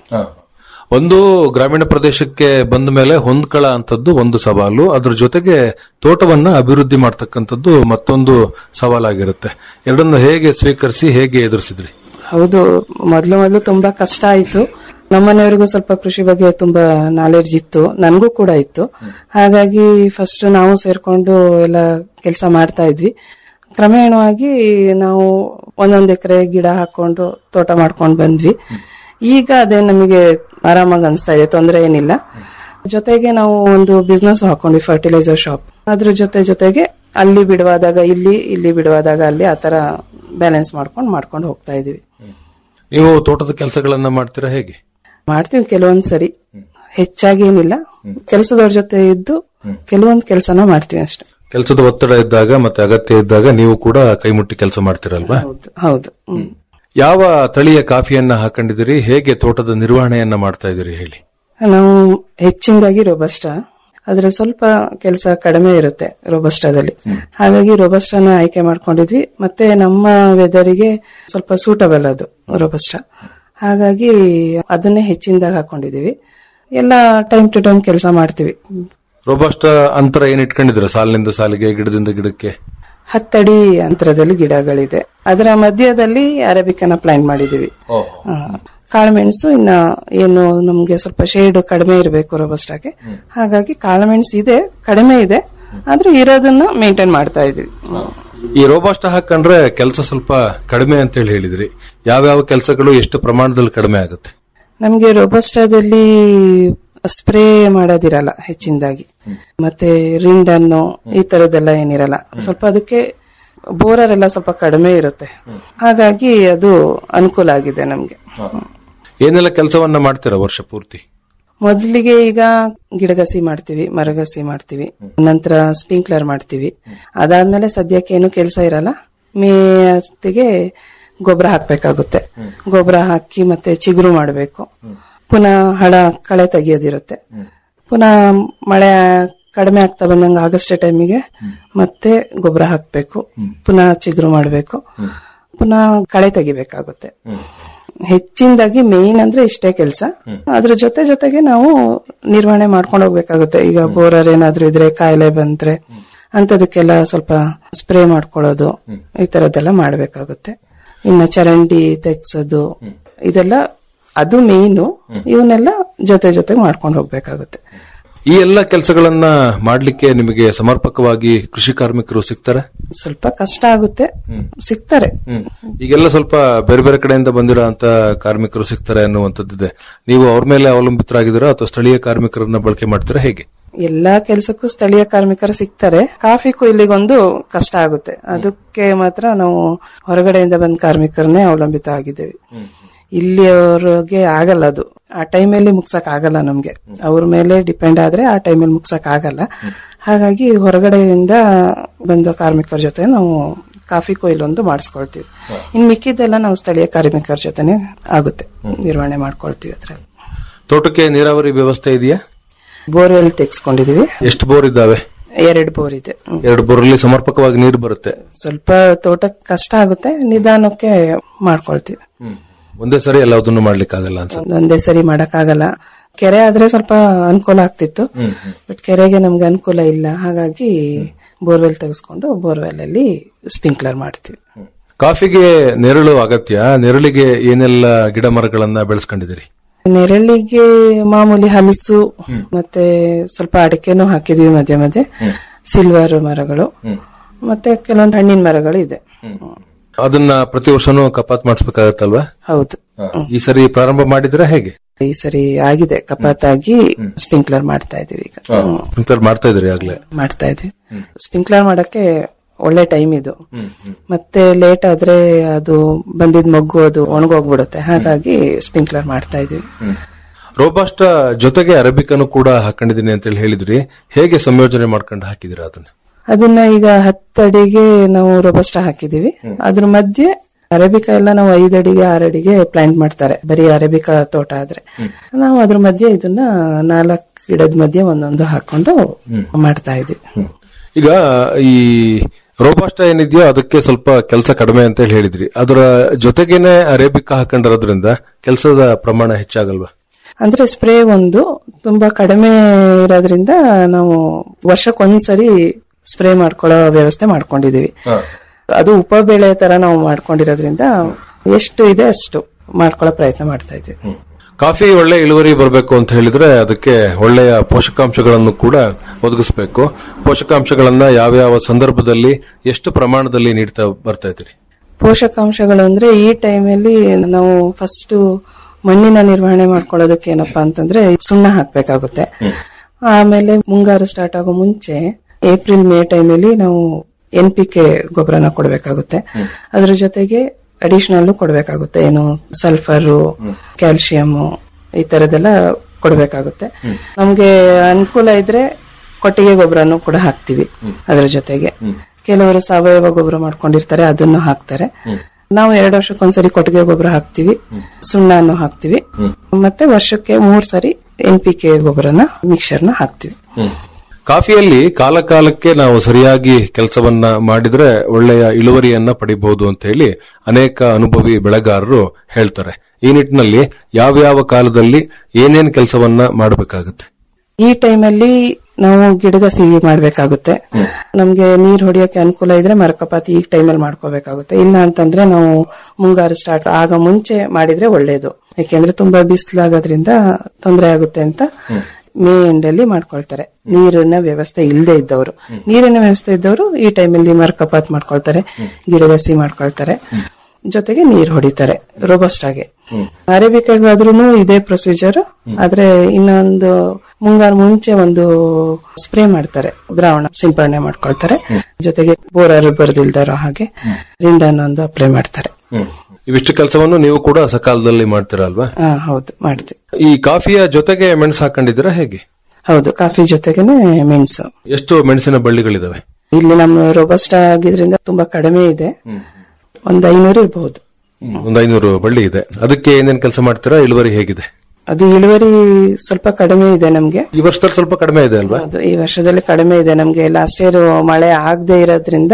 ಒಂದು ಗ್ರಾಮೀಣ ಪ್ರದೇಶಕ್ಕೆ ಬಂದ ಮೇಲೆ ಹೊಂದ್ಕಳ ಅಂತದ್ದು ಒಂದು ಸವಾಲು ಅದ್ರ ಜೊತೆಗೆ ತೋಟವನ್ನ ಅಭಿವೃದ್ಧಿ ಮಾಡ್ತಕ್ಕಂಥದ್ದು ಮತ್ತೊಂದು ಸವಾಲಾಗಿರುತ್ತೆ ಎರಡನ್ನು ಹೇಗೆ ಸ್ವೀಕರಿಸಿ ಹೇಗೆ ಎದುರಿಸಿದ್ರಿ ಹೌದು ಮೊದ್ಲು ಮೊದ್ಲು ತುಂಬಾ ಕಷ್ಟ ಆಯ್ತು ನಮ್ಮನೆಯವರಿಗೂ ಸ್ವಲ್ಪ ಕೃಷಿ ಬಗ್ಗೆ ತುಂಬಾ ನಾಲೆಡ್ಜ್ ಇತ್ತು ನನ್ಗೂ ಕೂಡ ಇತ್ತು ಹಾಗಾಗಿ ಫಸ್ಟ್ ನಾವು ಸೇರ್ಕೊಂಡು ಎಲ್ಲ ಕೆಲಸ ಮಾಡ್ತಾ ಇದ್ವಿ ಕ್ರಮೇಣವಾಗಿ ನಾವು ಒಂದೊಂದ್ ಎಕರೆ ಗಿಡ ಹಾಕೊಂಡು ತೋಟ ಮಾಡ್ಕೊಂಡು ಬಂದ್ವಿ ಈಗ ಅದೇ ನಮಗೆ ಆರಾಮಾಗಿ ಅನ್ಸ್ತಾ ಇದೆ ತೊಂದರೆ ಏನಿಲ್ಲ ಜೊತೆಗೆ ನಾವು ಒಂದು ಬಿಸ್ನೆಸ್ ಹಾಕೊಂಡ್ವಿ ಫರ್ಟಿಲೈಸರ್ ಶಾಪ್ ಅದ್ರ ಜೊತೆ ಜೊತೆಗೆ ಅಲ್ಲಿ ಬಿಡುವಾದಾಗ ಇಲ್ಲಿ ಇಲ್ಲಿ ಬಿಡುವಾದಾಗ ಅಲ್ಲಿ ಆತರ ಬ್ಯಾಲೆನ್ಸ್ ಮಾಡ್ಕೊಂಡು ಮಾಡ್ಕೊಂಡು ಹೋಗ್ತಾ ಇದೀವಿ ನೀವು ತೋಟದ ಕೆಲಸಗಳನ್ನ ಮಾಡ್ತೀರಾ ಹೇಗೆ ಮಾಡ್ತೀವಿ ಕೆಲವೊಂದ್ ಸರಿ ಹೆಚ್ಚಾಗಿ ಏನಿಲ್ಲ ಕೆಲಸದವ್ರ ಜೊತೆ ಇದ್ದು ಕೆಲವೊಂದ್ ಕೆಲಸನ ಮಾಡ್ತೀವಿ ಅಷ್ಟೇ ಕೆಲಸದ ಒತ್ತಡ ಇದ್ದಾಗ ಮತ್ತೆ ಅಗತ್ಯ ಇದ್ದಾಗ ನೀವು ಕೂಡ ಕೈಮುಟ್ಟಿ ಕೆಲಸ ಮಾಡ್ತೀರಲ್ವಾ ಹೌದು ಹೌದು ಹ್ಮ್. ಯಾವ ತಳಿಯ ಕಾಫಿಯನ್ನ ಹಾಕೊಂಡಿದ್ದೀರಿ ಹೇಗೆ ತೋಟದ ನಿರ್ವಹಣೆಯನ್ನ ಮಾಡ್ತಾ ಇದ್ದೀರಿ ಹೇಳಿ ನಾವು ಹೆಚ್ಚಿನದಾಗಿ ರೋಬಸ್ಟ ಅದ್ರಲ್ಲಿ ಸ್ವಲ್ಪ ಕೆಲಸ ಕಡಿಮೆ ಇರುತ್ತೆ ರೋಬಸ್ಟಾದಲ್ಲಿ ಹಾಗಾಗಿ ರೋಬಸ್ಟಾನ ಆಯ್ಕೆ ಮಾಡ್ಕೊಂಡಿದ್ವಿ ಮತ್ತೆ ನಮ್ಮ ವೆದರಿಗೆ ಸ್ವಲ್ಪ ಸೂಟಬಲ್ ಅದು ರೋಬಸ್ಟ ಹಾಗಾಗಿ ಅದನ್ನೇ ಹೆಚ್ಚಿನದಾಗಿ ಹಾಕೊಂಡಿದೀವಿ ಎಲ್ಲ ಟೈಮ್ ಟು ಟೈಮ್ ಕೆಲಸ ಮಾಡ್ತೀವಿ ರೋಬಸ್ಟ್ ಅಂತರ ಏನ್ ಇಟ್ಕೊಂಡಿದ್ರ ಸಾಲಿನಿಂದ ಸಾಲಿಗೆ ಗಿಡದಿಂದ ಗಿಡಕ್ಕೆ ಹತ್ತಡಿ ಅಂತರದಲ್ಲಿ ಗಿಡಗಳಿದೆ ಅದರ ಮಧ್ಯದಲ್ಲಿ ಅರೇಬಿಕನ ಪ್ಲಾಂಟ್ ಮಾಡಿದೀವಿ ಆ, ಕಾಳುಮೆಣಸು ಇನ್ನ ಏನು ನಮ್ಗೆ ಸ್ವಲ್ಪ ಶೇಡ್ ಕಡಿಮೆ ಇರಬೇಕು ರೋಬಸ್ಟಾಗೆ ಹಾಗಾಗಿ ಕಾಳುಮೆಣಸು ಇದೆ ಕಡಿಮೆ ಇದೆ ಆದ್ರೂ ಇರೋದನ್ನ ಮೇಂಟೈನ್ ಮಾಡ್ತಾ ಇದೀವಿ ಈ ರೋಬಾಸ್ಟ್ ಹಾಕೊಂಡ್ರೆ ಕೆಲಸ ಸ್ವಲ್ಪ ಕಡಿಮೆ ಅಂತ ಹೇಳಿ ಹೇಳಿದ್ರಿ ಯಾವ್ಯಾವ ಕೆಲಸಗಳು ಎಷ್ಟು ಪ್ರಮಾಣದಲ್ಲಿ ಕಡಿಮೆ ಆಗುತ್ತೆ ನಮ್ಗೆ ರೋಬಸ್ಟಾದಲ್ಲಿ ಸ್ಪ್ರೇ ಮಾಡೋದಿರಲ್ಲ ಹೆಚ್ಚಿನದಾಗಿ ಮತ್ತೆ ರಿಂಡನ್ನು ಈ ತರದೆಲ್ಲ ಏನಿರಲ್ಲ ಸ್ವಲ್ಪ ಅದಕ್ಕೆ ಬೋರರ್ ಎಲ್ಲ ಸ್ವಲ್ಪ ಕಡಿಮೆ ಇರುತ್ತೆ ಹಾಗಾಗಿ ಅದು ಅನುಕೂಲ ಆಗಿದೆ ನಮ್ಗೆ ಏನೆಲ್ಲ ಕೆಲಸವನ್ನ ಮಾಡ್ತೀರಾ ವರ್ಷ ಪೂರ್ತಿ ಮೊದಲಿಗೆ ಈಗ ಗಿಡಗಸಿ ಮಾಡ್ತೀವಿ ಮರಗಸಿ ಮಾಡ್ತೀವಿ ನಂತರ ಸ್ಪ್ರಿಂಕ್ಲರ್ ಮಾಡ್ತೀವಿ ಅದಾದ್ಮೇಲೆ ಸದ್ಯಕ್ಕೆ ಏನು ಕೆಲಸ ಇರಲ್ಲ ಮೇ ಅಷ್ಟಿಗೆ ಗೊಬ್ಬರ ಹಾಕ್ಬೇಕಾಗುತ್ತೆ ಗೊಬ್ಬರ ಹಾಕಿ ಮತ್ತೆ ಚಿಗುರು ಮಾಡಬೇಕು ಪುನಃ ಹಳ ಕಳೆ ತೆಗಿಯೋದಿರುತ್ತೆ ಪುನಃ ಮಳೆ ಕಡಿಮೆ ಆಗ್ತಾ ಬಂದಂಗ ಆಗಸ್ಟ್ ಟೈಮಿಗೆ ಮತ್ತೆ ಗೊಬ್ಬರ ಹಾಕ್ಬೇಕು ಪುನಃ ಚಿಗುರು ಮಾಡಬೇಕು ಪುನಃ ಕಳೆ ತೆಗಿಬೇಕಾಗುತ್ತೆ ಹೆಚ್ಚಿನದಾಗಿ ಮೇನ್ ಅಂದ್ರೆ ಇಷ್ಟೇ ಕೆಲಸ ಅದ್ರ ಜೊತೆ ಜೊತೆಗೆ ನಾವು ನಿರ್ವಹಣೆ ಮಾಡ್ಕೊಂಡು ಹೋಗ್ಬೇಕಾಗುತ್ತೆ ಈಗ ಬೋರರ್ ಏನಾದ್ರೂ ಇದ್ರೆ ಕಾಯಿಲೆ ಬಂದ್ರೆ ಅಂತದಕ್ಕೆಲ್ಲ ಸ್ವಲ್ಪ ಸ್ಪ್ರೇ ಮಾಡ್ಕೊಳ್ಳೋದು ಈ ತರದ್ದೆಲ್ಲ ಮಾಡ್ಬೇಕಾಗುತ್ತೆ ಇನ್ನು ಚರಂಡಿ ತೆಗ್ಸೋದು ಇದೆಲ್ಲ ಅದು ಮೇಯ್ನು ಇವನ್ನೆಲ್ಲ ಜೊತೆ ಜೊತೆ ಮಾಡ್ಕೊಂಡು ಹೋಗ್ಬೇಕಾಗುತ್ತೆ ಈ ಎಲ್ಲ ಕೆಲಸಗಳನ್ನ ಮಾಡ್ಲಿಕ್ಕೆ ನಿಮಗೆ ಸಮರ್ಪಕವಾಗಿ ಕೃಷಿ ಕಾರ್ಮಿಕರು ಸಿಗ್ತಾರೆ ಸ್ವಲ್ಪ ಕಷ್ಟ ಆಗುತ್ತೆ ಸಿಗ್ತಾರೆ ಈಗೆಲ್ಲ ಸ್ವಲ್ಪ ಬೇರೆ ಬೇರೆ ಕಡೆಯಿಂದ ಬಂದಿರೋ ಅಂತ ಕಾರ್ಮಿಕರು ಸಿಗ್ತಾರೆ ಅನ್ನುವಂಥದ್ದಿದೆ ನೀವು ಅವ್ರ ಮೇಲೆ ಅವಲಂಬಿತರಾಗಿದ್ದೀರಾ ಅಥವಾ ಸ್ಥಳೀಯ ಕಾರ್ಮಿಕರನ್ನ ಬಳಕೆ ಮಾಡ್ತೀರಾ ಹೇಗೆ ಎಲ್ಲಾ ಕೆಲ್ಸಕ್ಕೂ ಸ್ಥಳೀಯ ಕಾರ್ಮಿಕರು ಸಿಗ್ತಾರೆ ಕಾಫಿ ಕೊಯ್ಲಿಗೊಂದು ಕಷ್ಟ ಆಗುತ್ತೆ ಅದಕ್ಕೆ ಮಾತ್ರ ನಾವು ಹೊರಗಡೆಯಿಂದ ಬಂದ ಕಾರ್ಮಿಕರನ್ನೇ ಅವಲಂಬಿತ ಆಗಿದ್ದೇವೆ ಇಲ್ಲಿಯವರೆಗೆ ಆಗಲ್ಲ ಅದು ಆ ಟೈಮಲ್ಲಿ ಮುಗ್ಸಕ್ ಆಗಲ್ಲ ನಮ್ಗೆ ಅವ್ರ ಮೇಲೆ ಡಿಪೆಂಡ್ ಆದ್ರೆ ಆ ಟೈಮಲ್ಲಿ ಮುಗ್ಸಕ್ ಆಗಲ್ಲ ಹಾಗಾಗಿ ಹೊರಗಡೆಯಿಂದ ಬಂದ ಕಾರ್ಮಿಕರ ಜೊತೆ ನಾವು ಕಾಫಿ ಕೊಯ್ಲೊಂದು ಮಾಡಿಸ್ಕೊಳ್ತೀವಿ ಇನ್ ಮಿಕ್ಕಿದ್ದೆಲ್ಲ ನಾವು ಸ್ಥಳೀಯ ಕಾರ್ಮಿಕರ ಜೊತೆನೆ ಆಗುತ್ತೆ ನಿರ್ವಹಣೆ ಮಾಡ್ಕೊಳ್ತೀವಿ ಅದ್ರಲ್ಲಿ ತೋಟಕ್ಕೆ ನೀರಾವರಿ ವ್ಯವಸ್ಥೆ ಇದೆಯಾ ಬೋರ್ವೆಲ್ ತೆಗ್ಸ್ಕೊಂಡಿದೀವಿ ಎಷ್ಟು ಬೋರ್ ಇದ್ದಾವೆ ಎರಡು ಬೋರ್ ಇದೆ ಹ್ಮ್. ಎರಡು ಬೋರಲ್ಲಿ ಸಮರ್ಪಕವಾಗಿ ನೀರು ಬರುತ್ತೆ ಸ್ವಲ್ಪ ತೋಟಕ್ಕೆ ಕಷ್ಟ ಆಗುತ್ತೆ ನಿಧಾನಕ್ಕೆ ಮಾಡ್ಕೊಳ್ತೀವಿ ಒಂದೇ ಸರಿ ಎಲ್ಲದನ್ನು ಮಾಡ್ಲಿಕ್ಕಾಗಲ್ಲ ಅನ್ಸುತ್ತೆ ಒಂದೇ ಸರಿ ಮಾಡಕ್ಕಾಗಲ್ಲ ಕೆರೆ ಆದ್ರೆ ಸ್ವಲ್ಪ ಅನುಕೂಲ ಆಗ್ತಿತ್ತು ಬಟ್ ಕೆರೆಗೆ ನಮ್ಗೆ ಅನುಕೂಲ ಇಲ್ಲ ಹಾಗಾಗಿ ಬೋರ್ವೆಲ್ ತೆಗೆಸ್ಕೊಂಡು ಬೋರ್ವೆಲ್ ಅಲ್ಲಿ ಸ್ಪ್ರಿಂಕ್ಲರ್ ಮಾಡ್ತೀವಿ ಕಾಫಿಗೆ ನೆರಳು ಅಗತ್ಯ ನೆರಳಿಗೆ ಏನೆಲ್ಲ ಗಿಡ ಮರಗಳನ್ನ ಬೆಳೆಸ್ಕೊಂಡಿದ್ದೀರಿ ನೆರಳಿಗೆ ಮಾಮೂಲಿ ಹಲಸು ಮತ್ತೆ ಸ್ವಲ್ಪ ಅಡಿಕೆನೂ ಹಾಕಿದ್ವಿ ಮಧ್ಯೆ ಮಧ್ಯೆ ಸಿಲ್ವರ್ ಮರಗಳು ಮತ್ತೆ ಕೆಲವೊಂದು ಹಣ್ಣಿನ ಮರಗಳು ಇದೆ ಅದನ್ನ ಪ್ರತಿ ವರ್ಷನೂ ಕಪಾತ್ ಮಾಡಿಸ್ಬೇಕಾಗತ್ತಲ್ವಾ ಹೌದು ಈ ಸರಿ ಪ್ರಾರಂಭ ಮಾಡಿದ್ರೆ ಹೇಗೆ ಈ ಸರಿ ಆಗಿದೆ ಕಪಾತಾಗಿ ಸ್ಪ್ರಿಂಕ್ಲರ್ ಮಾಡ್ತಾ ಇದೀವಿ ಈಗ ಹ್ಮ್. ಸ್ಪ್ರಿಂಕ್ಲರ್ ಮಾಡ್ತಾ ಇದ್ರಿ ಆಗ್ಲೇ ಮಾಡ್ತಾ ಇದ್ವಿ ಸ್ಪ್ರಿಂಕ್ಲರ್ ಮಾಡಕ್ಕೆ ಒಳ್ಳೆ ಟೈಮ್ ಇದು ಮತ್ತೆ ಲೇಟ್ ಆದ್ರೆ ಅದು ಬಂದಿದ್ ಮಗ್ಗು ಅದು ಒಣಗೋಗ್ಬಿಡುತ್ತೆ ಹಾಗಾಗಿ ಸ್ಪ್ರಿಂಕ್ಲರ್ ಮಾಡ್ತಾ ಇದೀವಿ ರೋಬಾಸ್ಟ ಜೊತೆಗೆ ಅರಬಿಕನು ಕೂಡ ಹಾಕೊಂಡಿದ್ದೀನಿ ಅಂತ ಹೇಳಿ ಹೇಳಿದ್ರಿ ಹೇಗೆ ಸಂಯೋಜನೆ ಮಾಡ್ಕೊಂಡು ಹಾಕಿದಿರಾ ಅದನ್ನ ಅದನ್ನ ಈಗ ಹತ್ತಡಿಗೆ ನಾವು ರೋಬಸ್ಟ ಹಾಕಿದೀವಿ ಅದ್ರ ಮಧ್ಯೆ ಅರೇಬಿಕಾ ಎಲ್ಲ ನಾವು ಐದು ಅಡಿಗೆ ಆರು ಅಡಿಗೆ ಪ್ಲಾಂಟ್ ಮಾಡ್ತಾರೆ ಬರೀ ಅರೇಬಿಕಾ ತೋಟ ಆದ್ರೆ ನಾವು ಅದ್ರ ಮಧ್ಯೆ ಇದನ್ನ ನಾಲ್ಕು ಗಿಡದ ಮಧ್ಯೆ ಒಂದೊಂದು ಹಾಕೊಂಡು ಮಾಡ್ತಾ ಇದೀವಿ ಈಗ ಈ ರೋಬಾಸ್ಟ ಏನಿದೆಯೋ ಅದಕ್ಕೆ ಸ್ವಲ್ಪ ಕೆಲಸ ಕಡಿಮೆ ಅಂತ ಹೇಳಿ ಹೇಳಿದ್ರಿ ಅದರ ಜೊತೆಗೇನೆ ಅರೇಬಿಕಾ ಹಾಕೊಂಡಿರೋದ್ರಿಂದ ಕೆಲಸದ ಪ್ರಮಾಣ ಹೆಚ್ಚಾಗಲ್ವಾ ಅಂದ್ರೆ ಸ್ಪ್ರೇ ಒಂದು ತುಂಬಾ ಕಡಿಮೆ ಇರೋದ್ರಿಂದ ನಾವು ವರ್ಷಕ್ಕೊಂದ್ಸರಿ ಸ್ಪ್ರೇ ಮಾಡ್ಕೊಳ್ಳೋ ವ್ಯವಸ್ಥೆ ಮಾಡ್ಕೊಂಡಿದೀವಿ ಅದು ಉಪ ಬೆಳೆ ತರ ನಾವು ಮಾಡ್ಕೊಂಡಿರೋದ್ರಿಂದ ಎಷ್ಟು ಇದೆ ಅಷ್ಟು ಮಾಡ್ಕೊಳ್ಳೋ ಪ್ರಯತ್ನ ಮಾಡ್ತಾ ಇದ್ವಿ ಕಾಫಿ ಒಳ್ಳೆ ಇಳುವರಿ ಬರಬೇಕು ಅಂತ ಹೇಳಿದ್ರೆ ಅದಕ್ಕೆ ಒಳ್ಳೆಯ ಪೋಷಕಾಂಶಗಳನ್ನು ಕೂಡ ಒದಗಿಸಬೇಕು ಪೋಷಕಾಂಶಗಳನ್ನ ಯಾವ್ಯಾವ ಸಂದರ್ಭದಲ್ಲಿ ಎಷ್ಟು ಪ್ರಮಾಣದಲ್ಲಿ ನೀಡ್ತಾ ಬರ್ತಾ ಇದ್ದೀರಿ ಪೋಷಕಾಂಶಗಳು ಅಂದ್ರೆ ಈ ಟೈಮಲ್ಲಿ ನಾವು ಫಸ್ಟ್ ಮಣ್ಣಿನ ನಿರ್ವಹಣೆ ಮಾಡ್ಕೊಳ್ಳೋದಕ್ಕೆ ಏನಪ್ಪಾ ಅಂತಂದ್ರೆ ಸುಣ್ಣ ಹಾಕ್ಬೇಕಾಗುತ್ತೆ ಆಮೇಲೆ ಮುಂಗಾರು ಸ್ಟಾರ್ಟ್ ಆಗೋ ಮುಂಚೆ ಏಪ್ರಿಲ್ ಮೇ ಟೈಮಲ್ಲಿ ನಾವು ಎನ್ ಪಿ ಕೆ ಗೊಬ್ಬರನ ಕೊಡಬೇಕಾಗುತ್ತೆ ಅದ್ರ ಜೊತೆಗೆ ಅಡಿಷನಲ್ ಕೊಡಬೇಕಾಗುತ್ತೆ ಏನು ಸಲ್ಫರು ಕ್ಯಾಲ್ಸಿಯಂ ಈ ತರದೆಲ್ಲ ಕೊಡಬೇಕಾಗುತ್ತೆ ನಮ್ಗೆ ಅನುಕೂಲ ಇದ್ರೆ ಕೊಟ್ಟಿಗೆ ಗೊಬ್ಬರನು ಕೂಡ ಹಾಕ್ತಿವಿ ಅದ್ರ ಜೊತೆಗೆ ಕೆಲವರು ಸಾವಯವ ಗೊಬ್ಬರ ಮಾಡ್ಕೊಂಡಿರ್ತಾರೆ ಅದನ್ನು ಹಾಕ್ತಾರೆ ನಾವು ಎರಡು ವರ್ಷಕ್ಕೊಂದ್ಸರಿ ಕೊಟ್ಟಿಗೆ ಗೊಬ್ಬರ ಹಾಕ್ತಿವಿ ಸುಣ್ಣನು ಹಾಕ್ತಿವಿ ಮತ್ತೆ ವರ್ಷಕ್ಕೆ ಮೂರ್ ಸರಿ ಎನ್ ಪಿ ಕೆ ಗೊಬ್ಬರನ ಮಿಕ್ಸರ್ನ ಹಾಕ್ತಿವಿ ಕಾಫಿಯಲ್ಲಿ ಕಾಲ ಕಾಲಕ್ಕೆ ನಾವು ಸರಿಯಾಗಿ ಕೆಲಸವನ್ನ ಮಾಡಿದ್ರೆ ಒಳ್ಳೆಯ ಇಳುವರಿಯನ್ನ ಪಡಿಬಹುದು ಅಂತ ಹೇಳಿ ಅನೇಕ ಅನುಭವಿ ಬೆಳೆಗಾರರು ಹೇಳ್ತಾರೆ ಈ ನಿಟ್ಟಿನಲ್ಲಿ ಯಾವ್ಯಾವ ಕಾಲದಲ್ಲಿ ಏನೇನ್ ಕೆಲಸವನ್ನ ಮಾಡಬೇಕಾಗುತ್ತೆ ಈ ಟೈಮಲ್ಲಿ ನಾವು ಗಿಡಗಸಿ ಮಾಡ್ಬೇಕಾಗುತ್ತೆ ನಮ್ಗೆ ನೀರ್ ಹೊಡಿಯಕ್ಕೆ ಅನುಕೂಲ ಇದ್ರೆ ಮರಕಪಾತಿ ಈ ಟೈಮಲ್ಲಿ ಮಾಡ್ಕೋಬೇಕಾಗುತ್ತೆ ಇಲ್ಲ ಅಂತಂದ್ರೆ ನಾವು ಮುಂಗಾರು ಸ್ಟಾರ್ಟ್ ಆಗ ಮುಂಚೆ ಮಾಡಿದ್ರೆ ಒಳ್ಳೇದು ಯಾಕೆಂದ್ರೆ ತುಂಬಾ ಬಿಸಿಲಾಗೋದ್ರಿಂದ ತೊಂದರೆ ಆಗುತ್ತೆ ಅಂತ ಮೇ ಎಂಡಲ್ಲಿ ಮಾಡ್ಕೊಳ್ತಾರೆ ನೀರಿನ ವ್ಯವಸ್ಥೆ ಇಲ್ಲದೆ ಇದ್ದವರು ನೀರಿನ ವ್ಯವಸ್ಥೆ ಇದ್ದವರು ಈ ಟೈಮಲ್ಲಿ ಮರಕಪಾತ್ ಮಾಡ್ಕೊಳ್ತಾರೆ ಗಿಡಗಸಿ ಮಾಡ್ಕೊಳ್ತಾರೆ ಜೊತೆಗೆ ನೀರ್ ಹೊಡಿತಾರೆ ರೋಬಸ್ಟ್ ಆಗಿ ಅರೇಬಿಕಾಗಾದ್ರೂ ಇದೇ ಪ್ರೊಸೀಜರ್ ಆದ್ರೆ ಇನ್ನೊಂದು ಮುಂಗಾರು ಮುಂಚೆ ಒಂದು ಸ್ಪ್ರೇ ಮಾಡ್ತಾರೆ ದ್ರಾವಣ ಸಿಂಪರಣೆ ಮಾಡ್ಕೊಳ್ತಾರೆ ಜೊತೆಗೆ ಬೋರರ್ ಬರ್ದಿಲ್ದಾರೋ ಹಾಗೆ ರಿಂಡನ್ ಒಂದು ಅಪ್ಲೈ ಮಾಡ್ತಾರೆ ಇವಿಷ್ಟು ಕೆಲಸವನ್ನು ನೀವು ಕೂಡ ಸಕಾಲದಲ್ಲಿ ಮಾಡ್ತೀರಾ ಅಲ್ವಾ ಹಾ ಹೌದು ಮಾಡ್ತೀವಿ ಈ ಕಾಫಿಯ ಜೊತೆಗೆ ಮೆಣಸು ಹಾಕೊಂಡಿದ್ದೀರಾ ಹೇಗೆ ಹೌದು ಕಾಫಿ ಜೊತೆಗೇನೆ ಮೆಣಸು ಎಷ್ಟು ಮೆಣಸಿನ ಬಳ್ಳಿಗಳಿದಾವೆ ಇಲ್ಲಿ ನಮ್ಮ ರೋಬಸ್ಟ್ ಆಗಿದ್ರಿಂದ ತುಂಬಾ ಕಡಿಮೆ ಇದೆ ಒಂದ್ ಐನೂರು ಇರಬಹುದು ಒಂದು ಐನೂರು ಬಳ್ಳಿ ಇದೆ ಅದಕ್ಕೆ ಏನೇನ್ ಕೆಲಸ ಮಾಡ್ತೀರಾ ಇಳುವರಿ ಹೇಗಿದೆ ಅದು ಇಳುವರಿ ಸ್ವಲ್ಪ ಕಡಿಮೆ ಇದೆ ನಮ್ಗೆ ಈ ವರ್ಷದಲ್ಲಿ ಸ್ವಲ್ಪ ಕಡಿಮೆ ಇದೆ ಅಲ್ವಾ ಹೌದು ಈ ವರ್ಷದಲ್ಲಿ ಕಡಿಮೆ ಇದೆ ನಮ್ಗೆ ಲಾಸ್ಟ್ ಇಯರ್ ಮಳೆ ಆಗದೆ ಇರೋದ್ರಿಂದ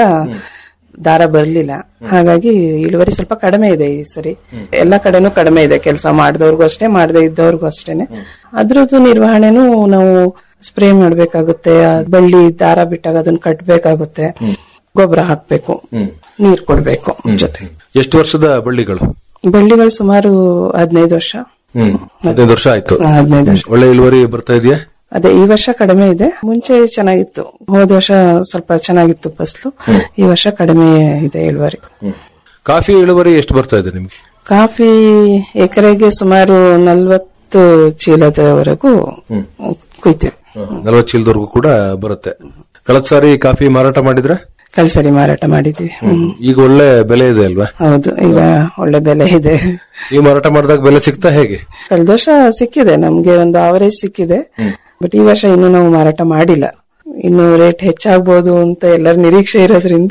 ದಾರ ಬರ್ಲಿಲ್ಲ ಹಾಗಾಗಿ ಇಳುವರಿ ಸ್ವಲ್ಪ ಕಡಿಮೆ ಇದೆ ಈ ಸರಿ ಎಲ್ಲ ಕಡೆನೂ ಕಡಿಮೆ ಇದೆ ಕೆಲಸ ಮಾಡಿದವ್ರಿಗೂ ಅಷ್ಟೇ ಮಾಡದೇ ಇದ್ದವ್ರಿಗೂ ಅಷ್ಟೇನೆ ಅದ್ರದ್ದು ನಿರ್ವಹಣೆನೂ ನಾವು ಸ್ಪ್ರೇ ಮಾಡ್ಬೇಕಾಗುತ್ತೆ ಆ ಬಳ್ಳಿ ದಾರ ಬಿಟ್ಟಾಗ ಅದನ್ನ ಕಟ್ಬೇಕಾಗುತ್ತೆ ಗೊಬ್ಬರ ಹಾಕ್ಬೇಕು ನೀರ್ ಕೊಡ್ಬೇಕು ಜೊತೆ ಎಷ್ಟು ವರ್ಷದ ಬಳ್ಳಿಗಳು ಬಳ್ಳಿಗಳು ಸುಮಾರು ಹದಿನೈದು ವರ್ಷ ಹ್ಮ್ ಹದಿನೈದು ವರ್ಷ ಆಯ್ತು ಹದಿನೈದು ವರ್ಷ ಒಳ್ಳೆ ಇಳುವರಿ ಬರ್ತಾ ಇದೆಯಾ ಅದೇ ಈ ವರ್ಷ ಕಡಿಮೆ ಇದೆ ಮುಂಚೆ ಚೆನ್ನಾಗಿತ್ತು ಹೋದ ವರ್ಷ ಸ್ವಲ್ಪ ಚೆನ್ನಾಗಿತ್ತು ಫಸಲು ಈ ವರ್ಷ ಕಡಿಮೆ ಇದೆ ಇಳುವರಿ ಕಾಫಿ ಇಳುವರಿ ಎಷ್ಟು ಬರ್ತಾ ಇದೆ ನಿಮ್ಗೆ ಕಾಫಿ ಎಕರೆಗೆ ಸುಮಾರು ನಲ್ವತ್ತು ಚೀಲದವರೆಗೂ ಕುಯ್ತೀವಿ ನಲವತ್ತು ಚೀಲದವರೆಗೂ ಕೂಡ ಬರುತ್ತೆ ಕಳೆದ ಸಾರಿ ಕಾಫಿ ಮಾರಾಟ ಮಾಡಿದ್ರೆ ಕಳ್ಸರಿ ಮಾರಾಟ ಮಾಡಿದ್ವಿ ಹ್ಮ್. ಈಗ ಒಳ್ಳೆ ಬೆಲೆ ಇದೆ ಅಲ್ವಾ ಹೌದು ಈಗ ಒಳ್ಳೆ ಬೆಲೆ ಇದೆ ನೀವು ಮಾರಾಟ ಮಾಡಿದಾಗ ಬೆಲೆ ಸಿಗ್ತಾ ಹೇಗೆ ಕಳೆದ ವರ್ಷ ಸಿಕ್ಕಿದೆ ನಮ್ಗೆ ಒಂದು ಅವರೇಜ್ ಸಿಕ್ಕಿದೆ ಬಟ್ ಈ ವರ್ಷ ಇನ್ನು ನಾವು ಮಾರಾಟ ಮಾಡಿಲ್ಲ ಇನ್ನು ರೇಟ್ ಹೆಚ್ಚಾಗ್ಬೋದು ಅಂತ ಎಲ್ಲರ ನಿರೀಕ್ಷೆ ಇರೋದ್ರಿಂದ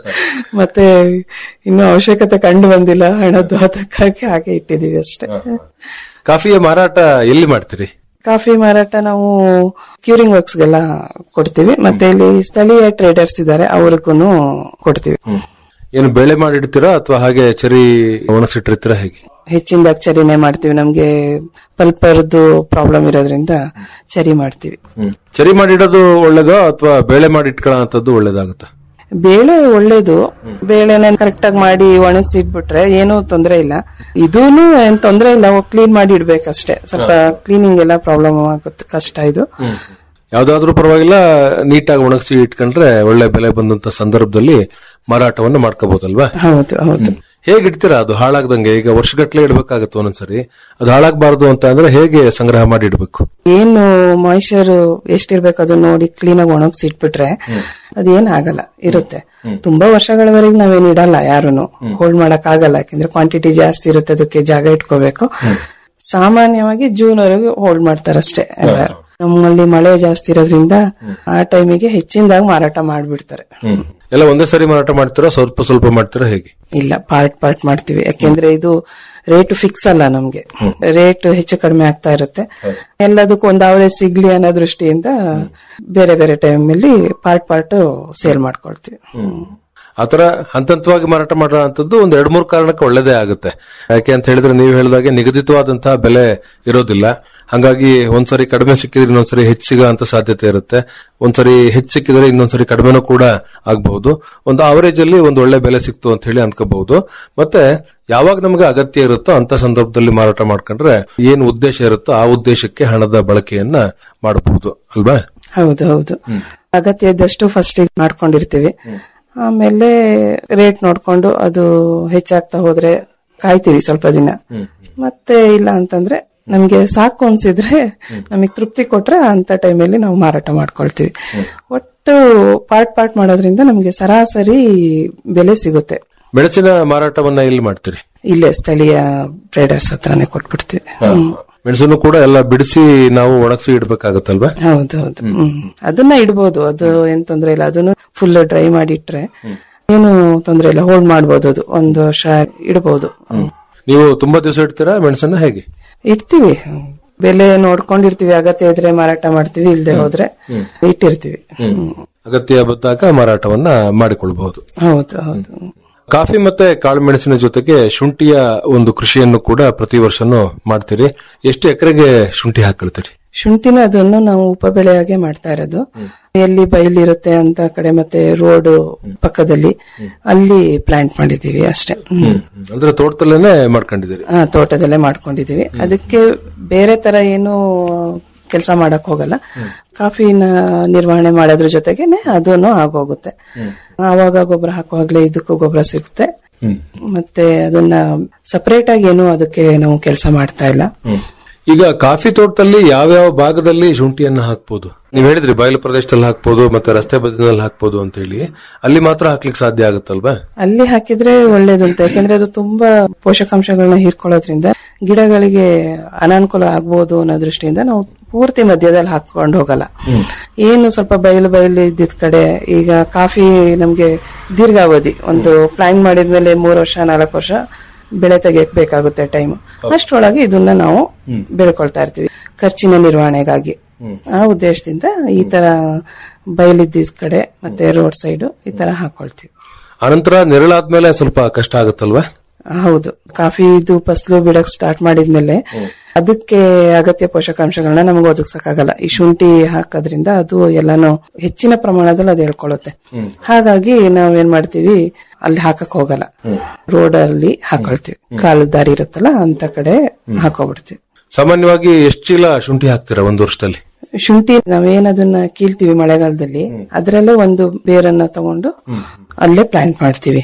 ಮತ್ತೆ ಇನ್ನು ಅವಶ್ಯಕತೆ ಕಂಡು ಬಂದಿಲ್ಲ ಹಣದ್ದು ಅದಕ್ಕಾಗಿ ಹಾಗೆ ಇಟ್ಟಿದೀವಿ ಅಷ್ಟೇ ಕಾಫಿಯ ಮಾರಾಟ ಎಲ್ಲಿ ಮಾಡ್ತೀರಿ ಕಾಫಿ ಮಾರಾಟ ನಾವು ಕ್ಯೂರಿಂಗ್ ವರ್ಕ್ಸ್ ಗೆಲ್ಲ ಕೊಡ್ತೀವಿ ಮತ್ತೆ ಇಲ್ಲಿ ಸ್ಥಳೀಯ ಟ್ರೇಡರ್ಸ್ ಇದ್ದಾರೆ ಅವ್ರಿಗೂ ಕೊಡ್ತೀವಿ ಏನು ಬೆಳೆ ಮಾಡಿಡ್ತೀರಾ ಅಥವಾ ಹಾಗೆ ಚರಿ ಒಣಗಿಸಿಟ್ಟಿರ್ತೀರಾ ಹೇಗೆ ಹೆಚ್ಚಿನದಾಗಿ ಚರಿನೇ ಮಾಡ್ತೀವಿ ನಮ್ಗೆ ಪಲ್ಪರ್ದು ಪ್ರಾಬ್ಲಮ್ ಇರೋದ್ರಿಂದ ಚರಿ ಮಾಡ್ತೀವಿ ಚರಿ ಮಾಡಿಡೋದು ಒಳ್ಳೇದೋ ಅಥವಾ ಬೇಳೆ ಮಾಡಿ ಇಟ್ಕೊಳ್ಳೋಂಥದ್ದು ಒಳ್ಳೇದಾಗುತ್ತಾ ಬೇಳೆ ಒಳ್ಳೇದು ಬೇಳೆನ ಕರೆಕ್ಟ್ ಆಗಿ ಮಾಡಿ ಒಣಗಿಸಿ ಇಟ್ಬಿಟ್ರೆ ಏನೂ ತೊಂದರೆ ಇಲ್ಲ ಇದೂನು ಏನ್ ತೊಂದರೆ ಇಲ್ಲ ಕ್ಲೀನ್ ಮಾಡಿ ಇಡ್ಬೇಕಷ್ಟೇ ಸ್ವಲ್ಪ ಕ್ಲೀನಿಂಗ್ ಎಲ್ಲ ಪ್ರಾಬ್ಲಮ್ ಆಗುತ್ತೆ ಕಷ್ಟ ಇದು ಯಾವ್ದಾದ್ರೂ ಪರವಾಗಿಲ್ಲ ನೀಟಾಗಿ ಒಣಗಿಸಿ ಇಟ್ಕೊಂಡ್ರೆ ಒಳ್ಳೆ ಬೆಲೆ ಬಂದಂತ ಸಂದರ್ಭದಲ್ಲಿ ಮಾರಾಟವನ್ನು ಮಾಡ್ಕೋಬಹುದಲ್ವಾ ಹೌದು ಹೌದು ಹೇಗೆ ಇಡ್ತೀರಾ ಅದು ಹಾಳಾಗ್ದಂಗೆ ಈಗ ವರ್ಷಗಟ್ಲೆ ಇಡ್ಬೇಕಾಗತ್ತೆ ಒಂದೊಂದ್ಸರಿ ಅದು ಹಾಳಾಗಬಾರ್ದು ಅಂತ ಅಂದ್ರೆ ಹೇಗೆ ಸಂಗ್ರಹ ಮಾಡಿ ಇಡ್ಬೇಕು ಏನು ಮಾಯಿಶ್ಚರ್ ಎಷ್ಟಿರ್ಬೇಕು ಅದನ್ನ ನೋಡಿ ಕ್ಲೀನ್ ಆಗಿ ಒಣಗಿಸಿ ಇಟ್ಬಿಟ್ರೆ ಅದೇನ್ ಆಗಲ್ಲ ಇರುತ್ತೆ ತುಂಬಾ ವರ್ಷಗಳವರೆಗೆ ನಾವೇನ್ ಇಡಲ್ಲ ಯಾರುನು ಹೋಲ್ಡ್ ಮಾಡಕ್ ಆಗಲ್ಲ ಯಾಕಂದ್ರೆ ಕ್ವಾಂಟಿಟಿ ಜಾಸ್ತಿ ಇರುತ್ತೆ ಅದಕ್ಕೆ ಜಾಗ ಇಟ್ಕೋಬೇಕು ಸಾಮಾನ್ಯವಾಗಿ ಜೂನ್ ವರೆಗೂ ಹೋಲ್ಡ್ ಮಾಡ್ತಾರಷ್ಟೇ ಎಲ್ಲಾರು ನಮ್ಮಲ್ಲಿ ಮಳೆ ಜಾಸ್ತಿ ಇರೋದ್ರಿಂದ ಆ ಟೈಮಿಗೆ ಹೆಚ್ಚಿನದಾಗಿ ಮಾರಾಟ ಮಾಡ್ಬಿಡ್ತಾರೆ ಎಲ್ಲ ಒಂದೇ ಸರಿ ಮಾರಾಟ ಮಾಡ್ತೀರಾ ಸ್ವಲ್ಪ ಸ್ವಲ್ಪ ಮಾಡ್ತೀರಾ ಹೇಗೆ ಇಲ್ಲ ಪಾರ್ಟ್ ಪಾರ್ಟ್ ಮಾಡ್ತೀವಿ ಯಾಕೆಂದ್ರೆ ಇದು ರೇಟ್ ಫಿಕ್ಸ್ ಅಲ್ಲ ನಮ್ಗೆ ರೇಟ್ ಹೆಚ್ಚು ಕಡಿಮೆ ಆಗ್ತಾ ಇರುತ್ತೆ ಎಲ್ಲದಕ್ಕೂ ಒಂದು ಅವರೇಜ್ ಸಿಗ್ಲಿ ಅನ್ನೋ ದೃಷ್ಟಿಯಿಂದ ಬೇರೆ ಬೇರೆ ಟೈಮ್ ಅಲ್ಲಿ ಪಾರ್ಟ್ ಪಾರ್ಟ್ ಸೇಲ್ ಮಾಡ್ಕೊಳ್ತೀವಿ ಆತರ ಹಂತ ಹಂತವಾಗಿ ಮಾರಾಟ ಮಾಡುವಂತದ್ದು ಒಂದ್ ಎರಡ್ ಮೂರು ಕಾರಣಕ್ಕೆ ಒಳ್ಳೇದೇ ಆಗುತ್ತೆ ಯಾಕೆ ಅಂತ ಹೇಳಿದ್ರೆ ನೀವು ಹೇಳಿದಾಗೆ ನಿಗದಿತವಾದಂತಹ ಬೆಲೆ ಇರೋದಿಲ್ಲ ಹಂಗಾಗಿ ಒಂದ್ಸರಿ ಕಡಿಮೆ ಸಿಕ್ಕಿದ್ರೆ ಇನ್ನೊಂದ್ಸರಿ ಹೆಚ್ಚು ಸಿಗೋ ಅಂತ ಸಾಧ್ಯತೆ ಇರುತ್ತೆ ಒಂದ್ಸರಿ ಹೆಚ್ಚು ಸಿಕ್ಕಿದ್ರೆ ಇನ್ನೊಂದ್ಸರಿ ಕಡಿಮೆನೂ ಕೂಡ ಆಗಬಹುದು ಒಂದು ಅವರೇಜ್ ಅಲ್ಲಿ ಒಂದು ಒಳ್ಳೆ ಬೆಲೆ ಸಿಕ್ತು ಅಂತ ಹೇಳಿ ಅನ್ಕೋಬಹುದು ಮತ್ತೆ ಯಾವಾಗ ನಮಗೆ ಅಗತ್ಯ ಇರುತ್ತೋ ಅಂತ ಸಂದರ್ಭದಲ್ಲಿ ಮಾರಾಟ ಮಾಡ್ಕೊಂಡ್ರೆ ಏನ್ ಉದ್ದೇಶ ಇರುತ್ತೋ ಆ ಉದ್ದೇಶಕ್ಕೆ ಹಣದ ಬಳಕೆಯನ್ನ ಮಾಡಬಹುದು ಅಲ್ವಾ ಹೌದು ಹೌದು ಅಗತ್ಯ ಇದ್ದಷ್ಟು ಫಸ್ಟ್ ಮಾಡ್ಕೊಂಡಿರ್ತೀವಿ ಆಮೇಲೆ ರೇಟ್ ನೋಡ್ಕೊಂಡು ಅದು ಹೆಚ್ಚಾಗ್ತಾ ಹೋದ್ರೆ ಕಾಯ್ತೀವಿ ಸ್ವಲ್ಪ ದಿನ ಮತ್ತೆ ಇಲ್ಲ ಅಂತಂದ್ರೆ ನಮ್ಗೆ ಸಾಕು ಅನ್ಸಿದ್ರೆ ನಮಗ್ ತೃಪ್ತಿ ಕೊಟ್ರೆ ಅಂತ ಟೈಮಲ್ಲಿ ನಾವು ಮಾರಾಟ ಮಾಡ್ಕೊಳ್ತೀವಿ ಒಟ್ಟು ಪಾರ್ಟ್ ಪಾರ್ಟ್ ಮಾಡೋದ್ರಿಂದ ನಮ್ಗೆ ಸರಾಸರಿ ಬೆಲೆ ಸಿಗುತ್ತೆ ಮೆಣಸಿನ ಮಾರಾಟವನ್ನ ಎಲ್ಲಿ ಮಾಡ್ತೀರಿ ಇಲ್ಲೇ ಸ್ಥಳೀಯ ಟ್ರೇಡರ್ಸ್ ಹತ್ರನೇ ಕೊಟ್ಬಿಡ್ತೀವಿ ಹ್ಮ್. ಮೆಣಸನ್ನು ಕೂಡ ಎಲ್ಲ ಬಿಡಿಸಿ ನಾವು ಒಣಗಿಸಿ ಇಡ್ಬೇಕಾಗತ್ತಲ್ವಾ ಹೌದು ಹೌದು ಹ್ಮ್. ಅದನ್ನ ಇಡ್ಬೋದು ಅದು ಏನ್ ತೊಂದ್ರೆ ಇಲ್ಲ ಅದನ್ನು ಫುಲ್ ಡ್ರೈ ಮಾಡಿ ಇಟ್ರೆ ಏನು ತೊಂದ್ರೆ ಇಲ್ಲ ಹೋಲ್ಡ್ ಮಾಡ್ಬೋದು ಅದು ಒಂದು ವರ್ಷ ಇಡಬಹುದು ನೀವು ತುಂಬಾ ದಿವಸ ಇಡ್ತೀರಾ ಮೆಣಸನ್ನ ಹೇಗೆ ಇಡ್ತೀವಿ ಹ್ಮ್. ಬೆಲೆ ನೋಡ್ಕೊಂಡಿರ್ತೀವಿ ಅಗತ್ಯ ಇದ್ರೆ ಮಾರಾಟ ಮಾಡ್ತೀವಿ ಇಲ್ದೆ ಹೋದ್ರೆ ಇಟ್ಟಿರ್ತೀವಿ ಹ್ಮ್. ಅಗತ್ಯ ಬಂದಾಗ ಮಾರಾಟವನ್ನ ಮಾಡಿಕೊಳ್ಬಹುದು ಹೌದು ಹೌದು ಕಾಫಿ ಮತ್ತೆ ಕಾಳುಮೆಣಸಿನ ಜೊತೆಗೆ ಶುಂಠಿಯ ಒಂದು ಕೃಷಿಯನ್ನು ಕೂಡ ಪ್ರತಿ ವರ್ಷನೂ ಮಾಡ್ತೀರಿ ಎಷ್ಟು ಎಕರೆಗೆ ಶುಂಠಿ ಹಾಕೊಳ್ತೀರಿ ಶುಂಠಿನ ಅದನ್ನು ನಾವು ಉಪಬೆಳೆಯಾಗೆ ಮಾಡ್ತಾ ಇರೋದು ಎಲ್ಲಿ ಬಯಲಿರುತ್ತೆ ಅಂತ ಕಡೆ ಮತ್ತೆ ರೋಡ್ ಪಕ್ಕದಲ್ಲಿ ಅಲ್ಲಿ ಪ್ಲಾಂಟ್ ಮಾಡಿದೀವಿ ಅಷ್ಟೇ ಹ್ಮ್. ಅಂದ್ರೆ ತೋಟದಲ್ಲೇನೆ ಮಾಡ್ಕೊಂಡಿದ್ದೀರಿ ಆ, ತೋಟದಲ್ಲೇ ಮಾಡ್ಕೊಂಡಿದೀವಿ ಅದಕ್ಕೆ ಬೇರೆ ತರ ಏನು ಕೆಲಸ ಮಾಡಕ್ ಹೋಗಲ್ಲ ಕಾಫಿನ ನಿರ್ವಹಣೆ ಮಾಡೋದ್ರ ಜೊತೆಗೇನೆ ಅದನ್ನು ಆಗೋಗುತ್ತೆ ಆವಾಗ ಗೊಬ್ಬರ ಹಾಕುವಾಗ್ಲೇ ಇದಕ್ಕೂ ಗೊಬ್ಬರ ಸಿಗುತ್ತೆ ಮತ್ತೆ ಅದನ್ನ ಸಪರೇಟ್ ಆಗಿ ಏನು ಅದಕ್ಕೆ ನಾವು ಕೆಲಸ ಮಾಡ್ತಾ ಇಲ್ಲ ಈಗ ಕಾಫಿ ತೋಟದಲ್ಲಿ ಯಾವ್ಯಾವ ಭಾಗದಲ್ಲಿ ಶುಂಠಿಯನ್ನ ಹಾಕ್ಬೋದು ನೀವು ಹೇಳಿದ್ರಿ ಬಯಲು ಪ್ರದೇಶದಲ್ಲಿ ಹಾಕ್ಬೋದು ಮತ್ತೆ ರಸ್ತೆ ಬದಿನಲ್ಲಿ ಹಾಕ್ಬೋದು ಅಂತ ಹೇಳಿ ಅಲ್ಲಿ ಮಾತ್ರ ಹಾಕ್ಲಿಕ್ಕೆ ಸಾಧ್ಯ ಆಗುತ್ತಲ್ವಾ ಅಲ್ಲಿ ಹಾಕಿದ್ರೆ ಒಳ್ಳೇದು ಅಂತ ಯಾಕಂದ್ರೆ ಅದು ತುಂಬಾ ಪೋಷಕಾಂಶಗಳನ್ನ ಹೀರ್ಕೊಳ್ಳೋದ್ರಿಂದ ಗಿಡಗಳಿಗೆ ಅನಾನುಕೂಲ ಆಗ್ಬೋದು ಅನ್ನೋ ದೃಷ್ಟಿಯಿಂದ ನಾವು ಪೂರ್ತಿ ಮಧ್ಯದಲ್ಲಿ ಹಾಕೊಂಡು ಹೋಗಲ್ಲ ಏನು ಸ್ವಲ್ಪ ಬಯಲು ಬಯಲು ಇದ್ದಿದ್ ಕಡೆ ಈಗ ಕಾಫಿ ನಮ್ಗೆ ದೀರ್ಘಾವಧಿ ಒಂದು ಪ್ಲಾನ್ ಮಾಡಿದ್ಮೇಲೆ ಮೂರು ವರ್ಷ ನಾಲ್ಕು ವರ್ಷ ಬೆಳೆ ತೆಗಿಯಕ್ ಬೇಕಾಗುತ್ತೆ ಟೈಮ್ ಅಷ್ಟರೊಳಗೆ ಇದನ್ನ ನಾವು ಬೆಳ್ಕೊಳ್ತಾ ಇರ್ತೀವಿ ಖರ್ಚಿನ ನಿರ್ವಹಣೆಗಾಗಿ ಆ ಉದ್ದೇಶದಿಂದ ಈ ತರ ಬಯಲಿದ್ದಿದ್ ಕಡೆ ಮತ್ತೆ ರೋಡ್ ಸೈಡ್ ಈ ತರ ಹಾಕೊಳ್ತೀವಿ ಅನಂತರ ನೆರಳಾದ್ಮೇಲೆ ಸ್ವಲ್ಪ ಕಷ್ಟ ಆಗುತ್ತಲ್ವಾ ಹೌದು ಕಾಫಿ ಇದು ಫಸಲು ಬಿಡಕ್ ಸ್ಟಾರ್ಟ್ ಮಾಡಿದ್ಮೇಲೆ ಅದಕ್ಕೆ ಅಗತ್ಯ ಪೋಷಕಾಂಶಗಳನ್ನ ನಮಗೆ ಒದಗಿಸಕ್ಕಾಗಲ್ಲ ಈ ಶುಂಠಿ ಹಾಕೋದ್ರಿಂದ ಅದು ಎಲ್ಲಾನು ಹೆಚ್ಚಿನ ಪ್ರಮಾಣದಲ್ಲಿ ಅದು ಹೇಳ್ಕೊಳ್ಳುತ್ತೆ ಹಾಗಾಗಿ ನಾವ್ ಏನ್ ಮಾಡ್ತೀವಿ ಅಲ್ಲಿ ಹಾಕಕ್ ಹೋಗಲ್ಲ ರೋಡ್ ಅಲ್ಲಿ ಹಾಕೊಳ್ತೀವಿ ಕಾಲು ದಾರಿ ಇರುತ್ತಲ್ಲ ಅಂತ ಕಡೆ ಹಾಕೋಬಿಡ್ತೀವಿ ಸಾಮಾನ್ಯವಾಗಿ ಎಷ್ಟು ಚೀಲ ಶುಂಠಿ ಹಾಕ್ತೀರಾ ಒಂದು ವರ್ಷದಲ್ಲಿ ಶುಂಠಿ ನಾವೇನ್ ಅದನ್ನ ಕೀಳ್ತೀವಿ ಮಳೆಗಾಲದಲ್ಲಿ ಅದ್ರಲ್ಲೇ ಒಂದು ಬೇರನ್ನ ತಗೊಂಡು ಅಲ್ಲೇ ಪ್ಲಾಂಟ್ ಮಾಡ್ತೀವಿ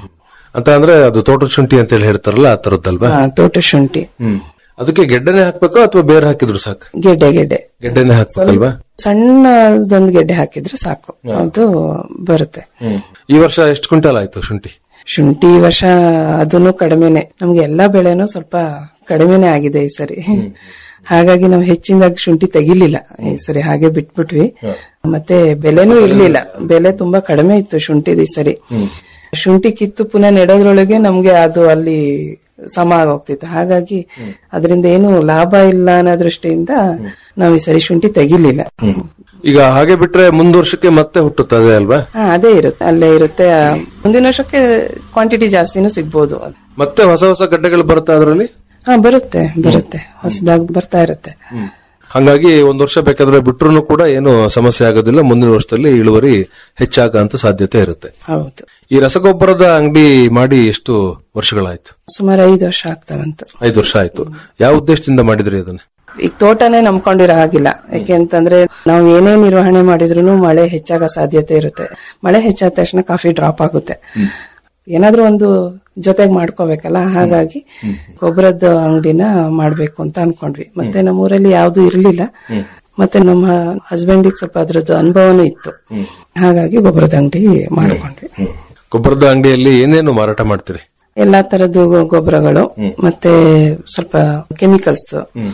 ಅಂತ ಅಂದ್ರೆ ಅದು ತೋಟದ ಶುಂಠಿ ಅಂತ ಹೇಳಿ ಹೇಳ್ತಾರಲ್ಲ ಆ ತರದ್ದಲ್ವಾ ಆ, ತೋಟ ಶುಂಠಿ ಅದಕ್ಕೆ ಗೆಡ್ಡೆನೆ ಹಾಕ್ಬೇಕಾ ಅಥವಾ ಬೇರೆ ಹಾಕಿದ್ರು ಸಾಕು ಗೆಡ್ಡೆ ಗೆಡ್ಡೆ ಗೆಡ್ಡೆನೆ ಹಾಕ್ಬೇಕಲ್ವಾ ಸಣ್ಣದೊಂದು ಗೆಡ್ಡೆ ಹಾಕಿದ್ರೆ ಸಾಕು ಅದು ಬರುತ್ತೆ ಈ ವರ್ಷ ಎಷ್ಟು ಕ್ವಿಂಟಲ್ ಆಯ್ತು ಶುಂಠಿ ಶುಂಠಿ ಈ ವರ್ಷ ಅದನ್ನು ಕಡಿಮೆನೆ ನಮ್ಗೆ ಎಲ್ಲಾ ಬೆಳೆನೂ ಸ್ವಲ್ಪ ಕಡಿಮೆನೆ ಆಗಿದೆ ಈ ಸರಿ ಹಾಗಾಗಿ ನಾವು ಹೆಚ್ಚಿನದಾಗಿ ಶುಂಠಿ ತೆಗಿಲಿಲ್ಲ ಈ ಸರಿ ಹಾಗೆ ಬಿಟ್ಬಿಟ್ವಿ ಮತ್ತೆ ಬೆಲೆನೂ ಇರ್ಲಿಲ್ಲ ಬೆಲೆ ತುಂಬಾ ಕಡಿಮೆ ಇತ್ತು ಶುಂಠಿದ ಈ ಸರಿ ಶುಂಠಿ ಕಿತ್ತು ಪುನಃ ನೆಡೋದ್ರೊಳಗೆ ನಮ್ಗೆ ಅದು ಅಲ್ಲಿ ಸಮ ಆಗೋಗ್ತಿತ್ತು ಹಾಗಾಗಿ ಅದರಿಂದ ಏನು ಲಾಭ ಇಲ್ಲ ಅನ್ನೋ ದೃಷ್ಟಿಯಿಂದ ನಾವು ಈ ಸರಿ ಶುಂಠಿ ತೆಗಿಲಿಲ್ಲ ಈಗ ಹಾಗೆ ಬಿಟ್ರೆ ಮುಂದ್ ವರ್ಷಕ್ಕೆ ಮತ್ತೆ ಹುಟ್ಟುತ್ತದೆ ಅಲ್ವಾ ಹಾ ಅದೇ ಇರುತ್ತೆ ಅಲ್ಲೇ ಇರುತ್ತೆ ಆ, ಮುಂದಿನ ವರ್ಷಕ್ಕೆ ಕ್ವಾಂಟಿಟಿ ಜಾಸ್ತಿನೂ ಸಿಗ್ಬೋದು ಮತ್ತೆ ಹೊಸ ಹೊಸ ಗಡ್ಡೆಗಳು ಬರುತ್ತೆ ಅದರಲ್ಲಿ ಹಾ ಬರುತ್ತೆ ಬರುತ್ತೆ ಹೊಸದಾಗಿ ಬರ್ತಾ ಇರುತ್ತೆ ಹಂಗಾಗಿ ಒಂದ್ ವರ್ಷ ಬೇಕಾದ್ರೆ ಬಿಟ್ರು ಕೂಡ ಏನು ಸಮಸ್ಯೆ ಆಗೋದಿಲ್ಲ ಮುಂದಿನ ವರ್ಷದಲ್ಲಿ ಇಳುವರಿ ಹೆಚ್ಚಾಗಂತ ಸಾಧ್ಯತೆ ಇರುತ್ತೆ ಹೌದು ಈ ರಸಗೊಬ್ಬರದ ಅಂಗಡಿ ಮಾಡಿ ಎಷ್ಟು ವರ್ಷಗಳಾಯ್ತು ಸುಮಾರು ಐದು ವರ್ಷ ಆಗ್ತಾವಂತ ಐದು ವರ್ಷ ಆಯ್ತು ಯಾವ ಉದ್ದೇಶದಿಂದ ಮಾಡಿದ್ರಿ ಅದನ್ನ ಈಗ ತೋಟನೇ ನಂಬ್ಕೊಂಡಿರೋ ಹಾಗಿಲ್ಲ ಯಾಕೆ ಅಂತಂದ್ರೆ ನಾವು ಏನೇ ನಿರ್ವಹಣೆ ಮಾಡಿದ್ರು ಮಳೆ ಹೆಚ್ಚಾಗೋ ಸಾಧ್ಯತೆ ಇರುತ್ತೆ ಮಳೆ ಹೆಚ್ಚಾದ ತಕ್ಷಣ ಕಾಫಿ ಡ್ರಾಪ್ ಆಗುತ್ತೆ ಏನಾದ್ರೂ ಒಂದು ಜೊತೆಗೆ ಮಾಡ್ಕೋಬೇಕಲ್ಲ ಹಾಗಾಗಿ ಗೊಬ್ಬರದ ಅಂಗಡಿನ ಮಾಡ್ಬೇಕು ಅಂತ ಅನ್ಕೊಂಡ್ವಿ ಮತ್ತೆ ನಮ್ಮೂರಲ್ಲಿ ಯಾವ್ದು ಇರ್ಲಿಲ್ಲ ಮತ್ತೆ ನಮ್ಮ ಹಸ್ಬೆಂಡಿಗೆ ಸ್ವಲ್ಪ ಅದ್ರದ್ದು ಅನುಭವನೂ ಇತ್ತು ಹಾಗಾಗಿ ಗೊಬ್ಬರದ ಅಂಗಡಿ ಮಾಡ್ಕೊಂಡ್ವಿ ಗೊಬ್ಬರದ ಅಂಗಡಿಯಲ್ಲಿ ಏನೇನು ಮಾರಾಟ ಮಾಡ್ತೀರಿ ಎಲ್ಲಾ ತರದ್ದು ಗೊಬ್ಬರಗಳು ಮತ್ತೆ ಸ್ವಲ್ಪ ಕೆಮಿಕಲ್ಸ್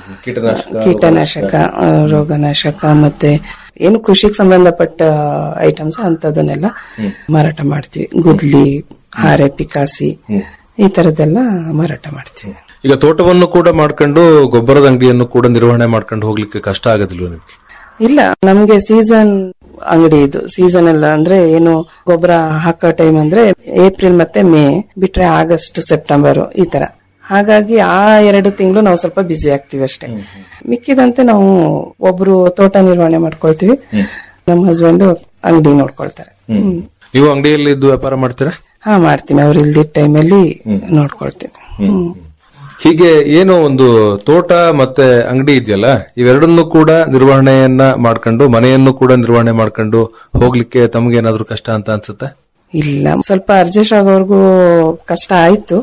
ಕೀಟನಾಶಕ ಆ, ರೋಗನಾಶಕ ಮತ್ತೆ ಏನು ಕೃಷಿಗೆ ಸಂಬಂಧಪಟ್ಟ ಐಟಮ್ಸ್ ಅಂತದನ್ನೆಲ್ಲ ಮಾರಾಟ ಮಾಡ್ತೀವಿ ಗುದ್ಲಿ ಹಾರೆ ಪಿಕಾಸಿ ಈ ತರದ್ದೆಲ್ಲ ಮಾರಾಟ ಮಾಡ್ತೀವಿ ಈಗ ತೋಟವನ್ನು ಕೂಡ ಮಾಡ್ಕೊಂಡು ಗೊಬ್ಬರದ ಅಂಗಡಿಯನ್ನು ಕೂಡ ನಿರ್ವಹಣೆ ಮಾಡ್ಕೊಂಡು ಹೋಗ್ಲಿಕ್ಕೆ ಕಷ್ಟ ಆಗೋದಿಲ್ವ ನಿಮ್ಗೆ ಇಲ್ಲ ನಮ್ಗೆ ಸೀಸನ್ ಅಂಗಡಿ ಇದು ಸೀಸನ್ ಎಲ್ಲ ಅಂದ್ರೆ ಏನು ಗೊಬ್ಬರ ಹಾಕೋ ಟೈಮ್ ಅಂದ್ರೆ ಏಪ್ರಿಲ್ ಮತ್ತೆ ಮೇ ಬಿಟ್ರೆ ಆಗಸ್ಟ್ ಸೆಪ್ಟೆಂಬರ್ ಈ ತರ ಹಾಗಾಗಿ ಆ ಎರಡು ತಿಂಗಳು ನಾವು ಸ್ವಲ್ಪ ಬಿಸಿ ಆಗ್ತೀವಿ ಅಷ್ಟೇ ಮಿಕ್ಕಿದಂತೆ ನಾವು ಒಬ್ರು ತೋಟ ನಿರ್ವಹಣೆ ಮಾಡ್ಕೊಳ್ತೀವಿ ನಮ್ಮ ಹಸ್ಬೆಂಡ್ ಅಂಗಡಿ ನೋಡ್ಕೊಳ್ತಾರೆ ಹ್ಮ್. ನೀವು ಅಂಗಡಿಯಲ್ಲಿ ಇದ್ದು ವ್ಯಾಪಾರ ಮಾಡ್ತೀರಾ ಹಾ ಮಾಡ್ತೀನಿ ಅವ್ರು ಇಲ್ದಿದ್ದ ಟೈಮಲ್ಲಿ ನೋಡ್ಕೊಳ್ತೀನಿ ಹ್ಮ್ ಹೀಗೆ ಏನೋ ಒಂದು ತೋಟ ಮತ್ತೆ ಅಂಗಡಿ ಇದೆಯಲ್ಲ ಇವೆರಡನ್ನೂ ಕೂಡ ನಿರ್ವಹಣೆಯನ್ನ ಮಾಡ್ಕೊಂಡು ಮನೆಯನ್ನು ಕೂಡ ನಿರ್ವಹಣೆ ಮಾಡ್ಕೊಂಡು ಹೋಗ್ಲಿಕ್ಕೆ ತಮ್ಗೆ ಏನಾದ್ರೂ ಕಷ್ಟ ಅಂತ ಅನ್ಸುತ್ತೆ ಇಲ್ಲ ಸ್ವಲ್ಪ ಅಡ್ಜಸ್ಟ್ ಆಗೋವರೆಗೂ ಕಷ್ಟ ಆಯ್ತು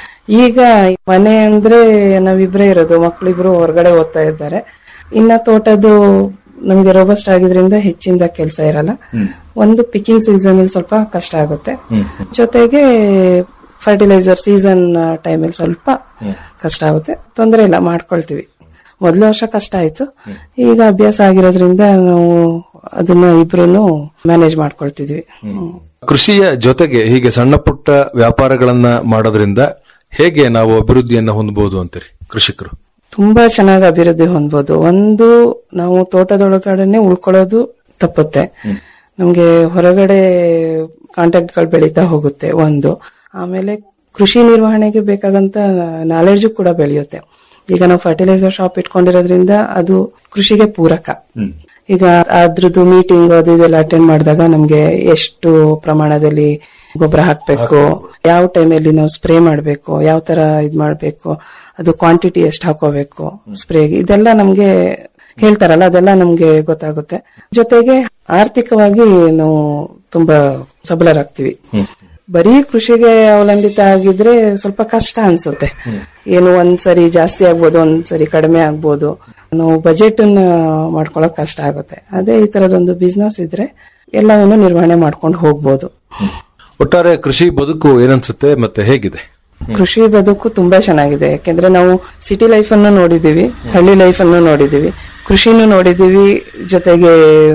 ಈಗ ಮನೆ ಅಂದ್ರೆ ನಾವಿಬ್ರೇ ಇರೋದು ಮಕ್ಕಳಿಬ್ರು ಹೊರಗಡೆ ಓದ್ತಾ ಇದ್ದಾರೆ ಇನ್ನ ತೋಟದ್ದು ನಮ್ಗೆ ರೋಬಸ್ಟ್ ಆಗಿದ್ರಿಂದ ಹೆಚ್ಚಿಂದ ಕೆಲಸ ಇರಲ್ಲ ಒಂದು ಪಿಕಿಂಗ್ ಸೀಸನ್ ಅಲ್ಲಿ ಸ್ವಲ್ಪ ಕಷ್ಟ ಆಗುತ್ತೆ ಜೊತೆಗೆ ಫರ್ಟಿಲೈಸರ್ ಸೀಸನ್ ಟೈಮಲ್ಲಿ ಸ್ವಲ್ಪ ಕಷ್ಟ ಆಗುತ್ತೆ ತೊಂದರೆ ಇಲ್ಲ ಮಾಡ್ಕೊಳ್ತೀವಿ ಮೊದಲ ವರ್ಷ ಕಷ್ಟ ಆಯ್ತು ಈಗ ಅಭ್ಯಾಸ ಆಗಿರೋದ್ರಿಂದ ನಾವು ಅದನ್ನ ಇಬ್ರು ಮ್ಯಾನೇಜ್ ಮಾಡ್ಕೊಳ್ತಿದ್ವಿ ಹ್ಮ್. ಕೃಷಿಯ ಜೊತೆಗೆ ಹೀಗೆ ಸಣ್ಣ ಪುಟ್ಟ ವ್ಯಾಪಾರಗಳನ್ನ ಮಾಡೋದ್ರಿಂದ ಹೇಗೆ ನಾವು ಅಭಿವೃದ್ಧಿಯನ್ನ ಹೊಂದಬಹುದು ಅಂತೀರಿ ಕೃಷಿಕರು ತುಂಬಾ ಚೆನ್ನಾಗಿ ಅಭಿವೃದ್ಧಿ ಹೊಂದ್ಬೋದು ಒಂದು ನಾವು ತೋಟದೊಳಗಡೆನೆ ಉಳ್ಕೊಳ್ಳೋದು ತಪ್ಪುತ್ತೆ ನಮ್ಗೆ ಹೊರಗಡೆ ಕಾಂಟ್ಯಾಕ್ಟ್ ಗಳು ಬೆಳೀತಾ ಹೋಗುತ್ತೆ ಒಂದು ಆಮೇಲೆ ಕೃಷಿ ನಿರ್ವಹಣೆಗೆ ಬೇಕಾಗಂತ ನಾಲೆಡ್ಜು ಕೂಡ ಬೆಳೆಯುತ್ತೆ ಈಗ ನಾವು ಫರ್ಟಿಲೈಸರ್ ಶಾಪ್ ಇಟ್ಕೊಂಡಿರೋದ್ರಿಂದ ಅದು ಕೃಷಿಗೆ ಪೂರಕ ಈಗ ಅದ್ರದ್ದು ಮೀಟಿಂಗ್ ಅದು ಇದೆಲ್ಲ ಅಟೆಂಡ್ ಮಾಡಿದಾಗ ನಮ್ಗೆ ಎಷ್ಟು ಪ್ರಮಾಣದಲ್ಲಿ ಗೊಬ್ಬರ ಹಾಕ್ಬೇಕು ಯಾವ ಟೈಮಲ್ಲಿ ನಾವು ಸ್ಪ್ರೇ ಮಾಡ್ಬೇಕು ಯಾವ ತರ ಇದ್ ಮಾಡ್ಬೇಕು ಅದು ಕ್ವಾಂಟಿಟಿ ಎಷ್ಟು ಹಾಕೋಬೇಕು ಸ್ಪ್ರೇಗೆ ಇದೆಲ್ಲ ನಮ್ಗೆ ಹೇಳ್ತಾರಲ್ಲ ಅದೆಲ್ಲ ನಮ್ಗೆ ಗೊತ್ತಾಗುತ್ತೆ ಜೊತೆಗೆ ಆರ್ಥಿಕವಾಗಿ ನಾವು ತುಂಬಾ ಸಬಲರಾಗ್ತೀವಿ ಬರೀ ಕೃಷಿಗೆ ಅವಲಂಬಿತ ಆಗಿದ್ರೆ ಸ್ವಲ್ಪ ಕಷ್ಟ ಅನ್ಸುತ್ತೆ ಏನು ಒಂದ್ಸರಿ ಜಾಸ್ತಿ ಆಗ್ಬೋದು ಒಂದ್ಸರಿ ಕಡಿಮೆ ಆಗ್ಬೋದು ನಾವು ಬಜೆಟ್ ಅನ್ನ ಮಾಡ್ಕೊಳಕ್ ಕಷ್ಟ ಆಗುತ್ತೆ ಅದೇ ಈ ತರದೊಂದು ಬಿಸ್ನೆಸ್ ಇದ್ರೆ ಎಲ್ಲವನ್ನು ನಿರ್ವಹಣೆ ಮಾಡ್ಕೊಂಡು ಹೋಗ್ಬೋದು ಒಟ್ಟಾರೆ ಕೃಷಿ ಬದುಕು ಏನನ್ಸುತ್ತೆ ಮತ್ತೆ ಹೇಗಿದೆ ಕೃಷಿ ಬದುಕು ತುಂಬಾ ಚೆನ್ನಾಗಿದೆ ಯಾಕೆಂದ್ರೆ ನಾವು ಸಿಟಿ ಲೈಫ್ ಅನ್ನು ನೋಡಿದೀವಿ ಹಳ್ಳಿ ಲೈಫ್ ಅನ್ನು ನೋಡಿದೀವಿ ಕೃಷಿನೂ ನೋಡಿದೀವಿ ಜೊತೆಗೆ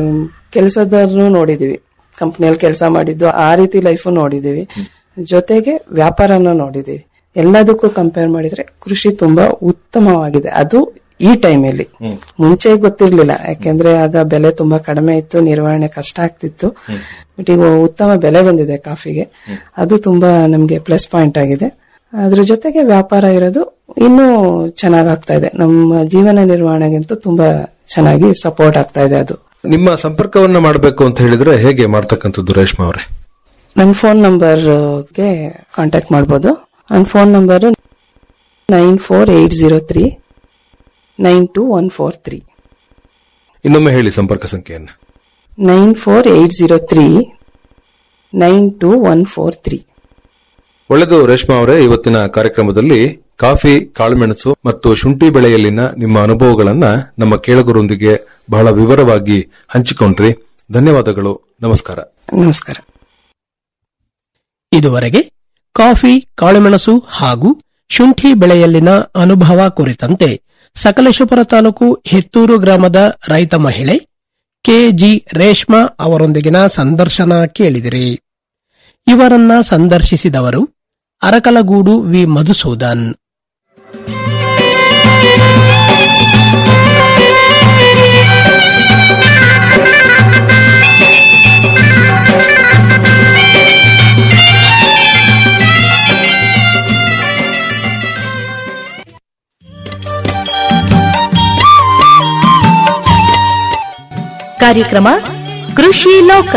ಕೆಲಸದನ್ನು ನೋಡಿದೀವಿ ಕಂಪ್ನಿಯಲ್ಲಿ ಕೆಲಸ ಮಾಡಿದ್ದು ಆ ರೀತಿ ಲೈಫ್ ನೋಡಿದೀವಿ ಜೊತೆಗೆ ವ್ಯಾಪಾರನ ನೋಡಿದೀವಿ ಎಲ್ಲದಕ್ಕೂ ಕಂಪೇರ್ ಮಾಡಿದ್ರೆ ಕೃಷಿ ತುಂಬಾ ಉತ್ತಮವಾಗಿದೆ ಅದು ಈ ಟೈಮಲ್ಲಿ ಮುಂಚೆ ಗೊತ್ತಿರ್ಲಿಲ್ಲ ಯಾಕೆಂದ್ರೆ ಆಗ ಬೆಲೆ ತುಂಬಾ ಕಡಿಮೆ ಇತ್ತು ನಿರ್ವಹಣೆ ಕಷ್ಟ ಆಗ್ತಿತ್ತು ಬಟ್ ಈಗ ಉತ್ತಮ ಬೆಲೆ ಬಂದಿದೆ ಕಾಫಿಗೆ ಅದು ತುಂಬಾ ನಮ್ಗೆ ಪ್ಲಸ್ ಪಾಯಿಂಟ್ ಆಗಿದೆ ಅದ್ರ ಜೊತೆಗೆ ವ್ಯಾಪಾರ ಇರೋದು ಇನ್ನೂ ಚೆನ್ನಾಗಾಗ್ತಾ ಇದೆ ನಮ್ಮ ಜೀವನ ನಿರ್ವಹಣೆಗಂತೂ ತುಂಬಾ ಚೆನ್ನಾಗಿ ಸಪೋರ್ಟ್ ಆಗ್ತಾ ಇದೆ ಅದು ನಿಮ್ಮ ಸಂಪರ್ಕವನ್ನ ಮಾಡಬೇಕು ಅಂತ ಹೇಳಿದ್ರೆ ಹೇಗೆ ಮಾಡ್ತಕ್ಕಂಥದ್ದು ರೇಷ್ಮಾ ಅವರೇ ನನ್ನ ಫೋನ್ ನಂಬರ್ಗೆ ಕಾಂಟ್ಯಾಕ್ಟ್ ಮಾಡ್ಬೋದು ನನ್ನ phone number nine four eight zero three nine two one four three ಇನ್ನೊಮ್ಮೆ ಹೇಳಿ ಸಂಪರ್ಕ ಸಂಖ್ಯೆಯನ್ನ nine four eight zero three nine two one four three ಒಳ್ಳೆದು ರೇಷ್ಮಾ ಅವರೇ ಇವತ್ತಿನ ಕಾರ್ಯಕ್ರಮದಲ್ಲಿ ಕಾಫಿ ಕಾಳುಮೆಣಸು ಮತ್ತು ಶುಂಠಿ ಬೆಳೆಯಲ್ಲಿನ ನಿಮ್ಮ ಅನುಭವಗಳನ್ನ ನಮ್ಮ ಕೇಳುಗರೊಂದಿಗೆ ಬಹಳ ವಿವರವಾಗಿ ಹಂಚಿಕೊಂಡ್ರಿ ಧನ್ಯವಾದಗಳು ನಮಸ್ಕಾರ ನಮಸ್ಕಾರ ಇದುವರೆಗೆ ಕಾಫಿ ಕಾಳುಮೆಣಸು ಹಾಗೂ ಶುಂಠಿ ಬೆಳೆಯಲ್ಲಿನ ಅನುಭವ ಕುರಿತಂತೆ ಸಕಲೇಶಪುರ ತಾಲೂಕು ಹೆತ್ತೂರು ಗ್ರಾಮದ ರೈತ ಮಹಿಳೆ ಕೆಜಿ ರೇಷ್ಮಾ ಅವರೊಂದಿಗಿನ ಸಂದರ್ಶನ ಕೇಳಿದಿರಿ ಇವರನ್ನ ಸಂದರ್ಶಿಸಿದವರು ಅರಕಲಗೂಡು ವಿ ಮಧುಸೂದನ್ ಕಾರ್ಯಕ್ರಮ ಕೃಷಿ ಲೋಕ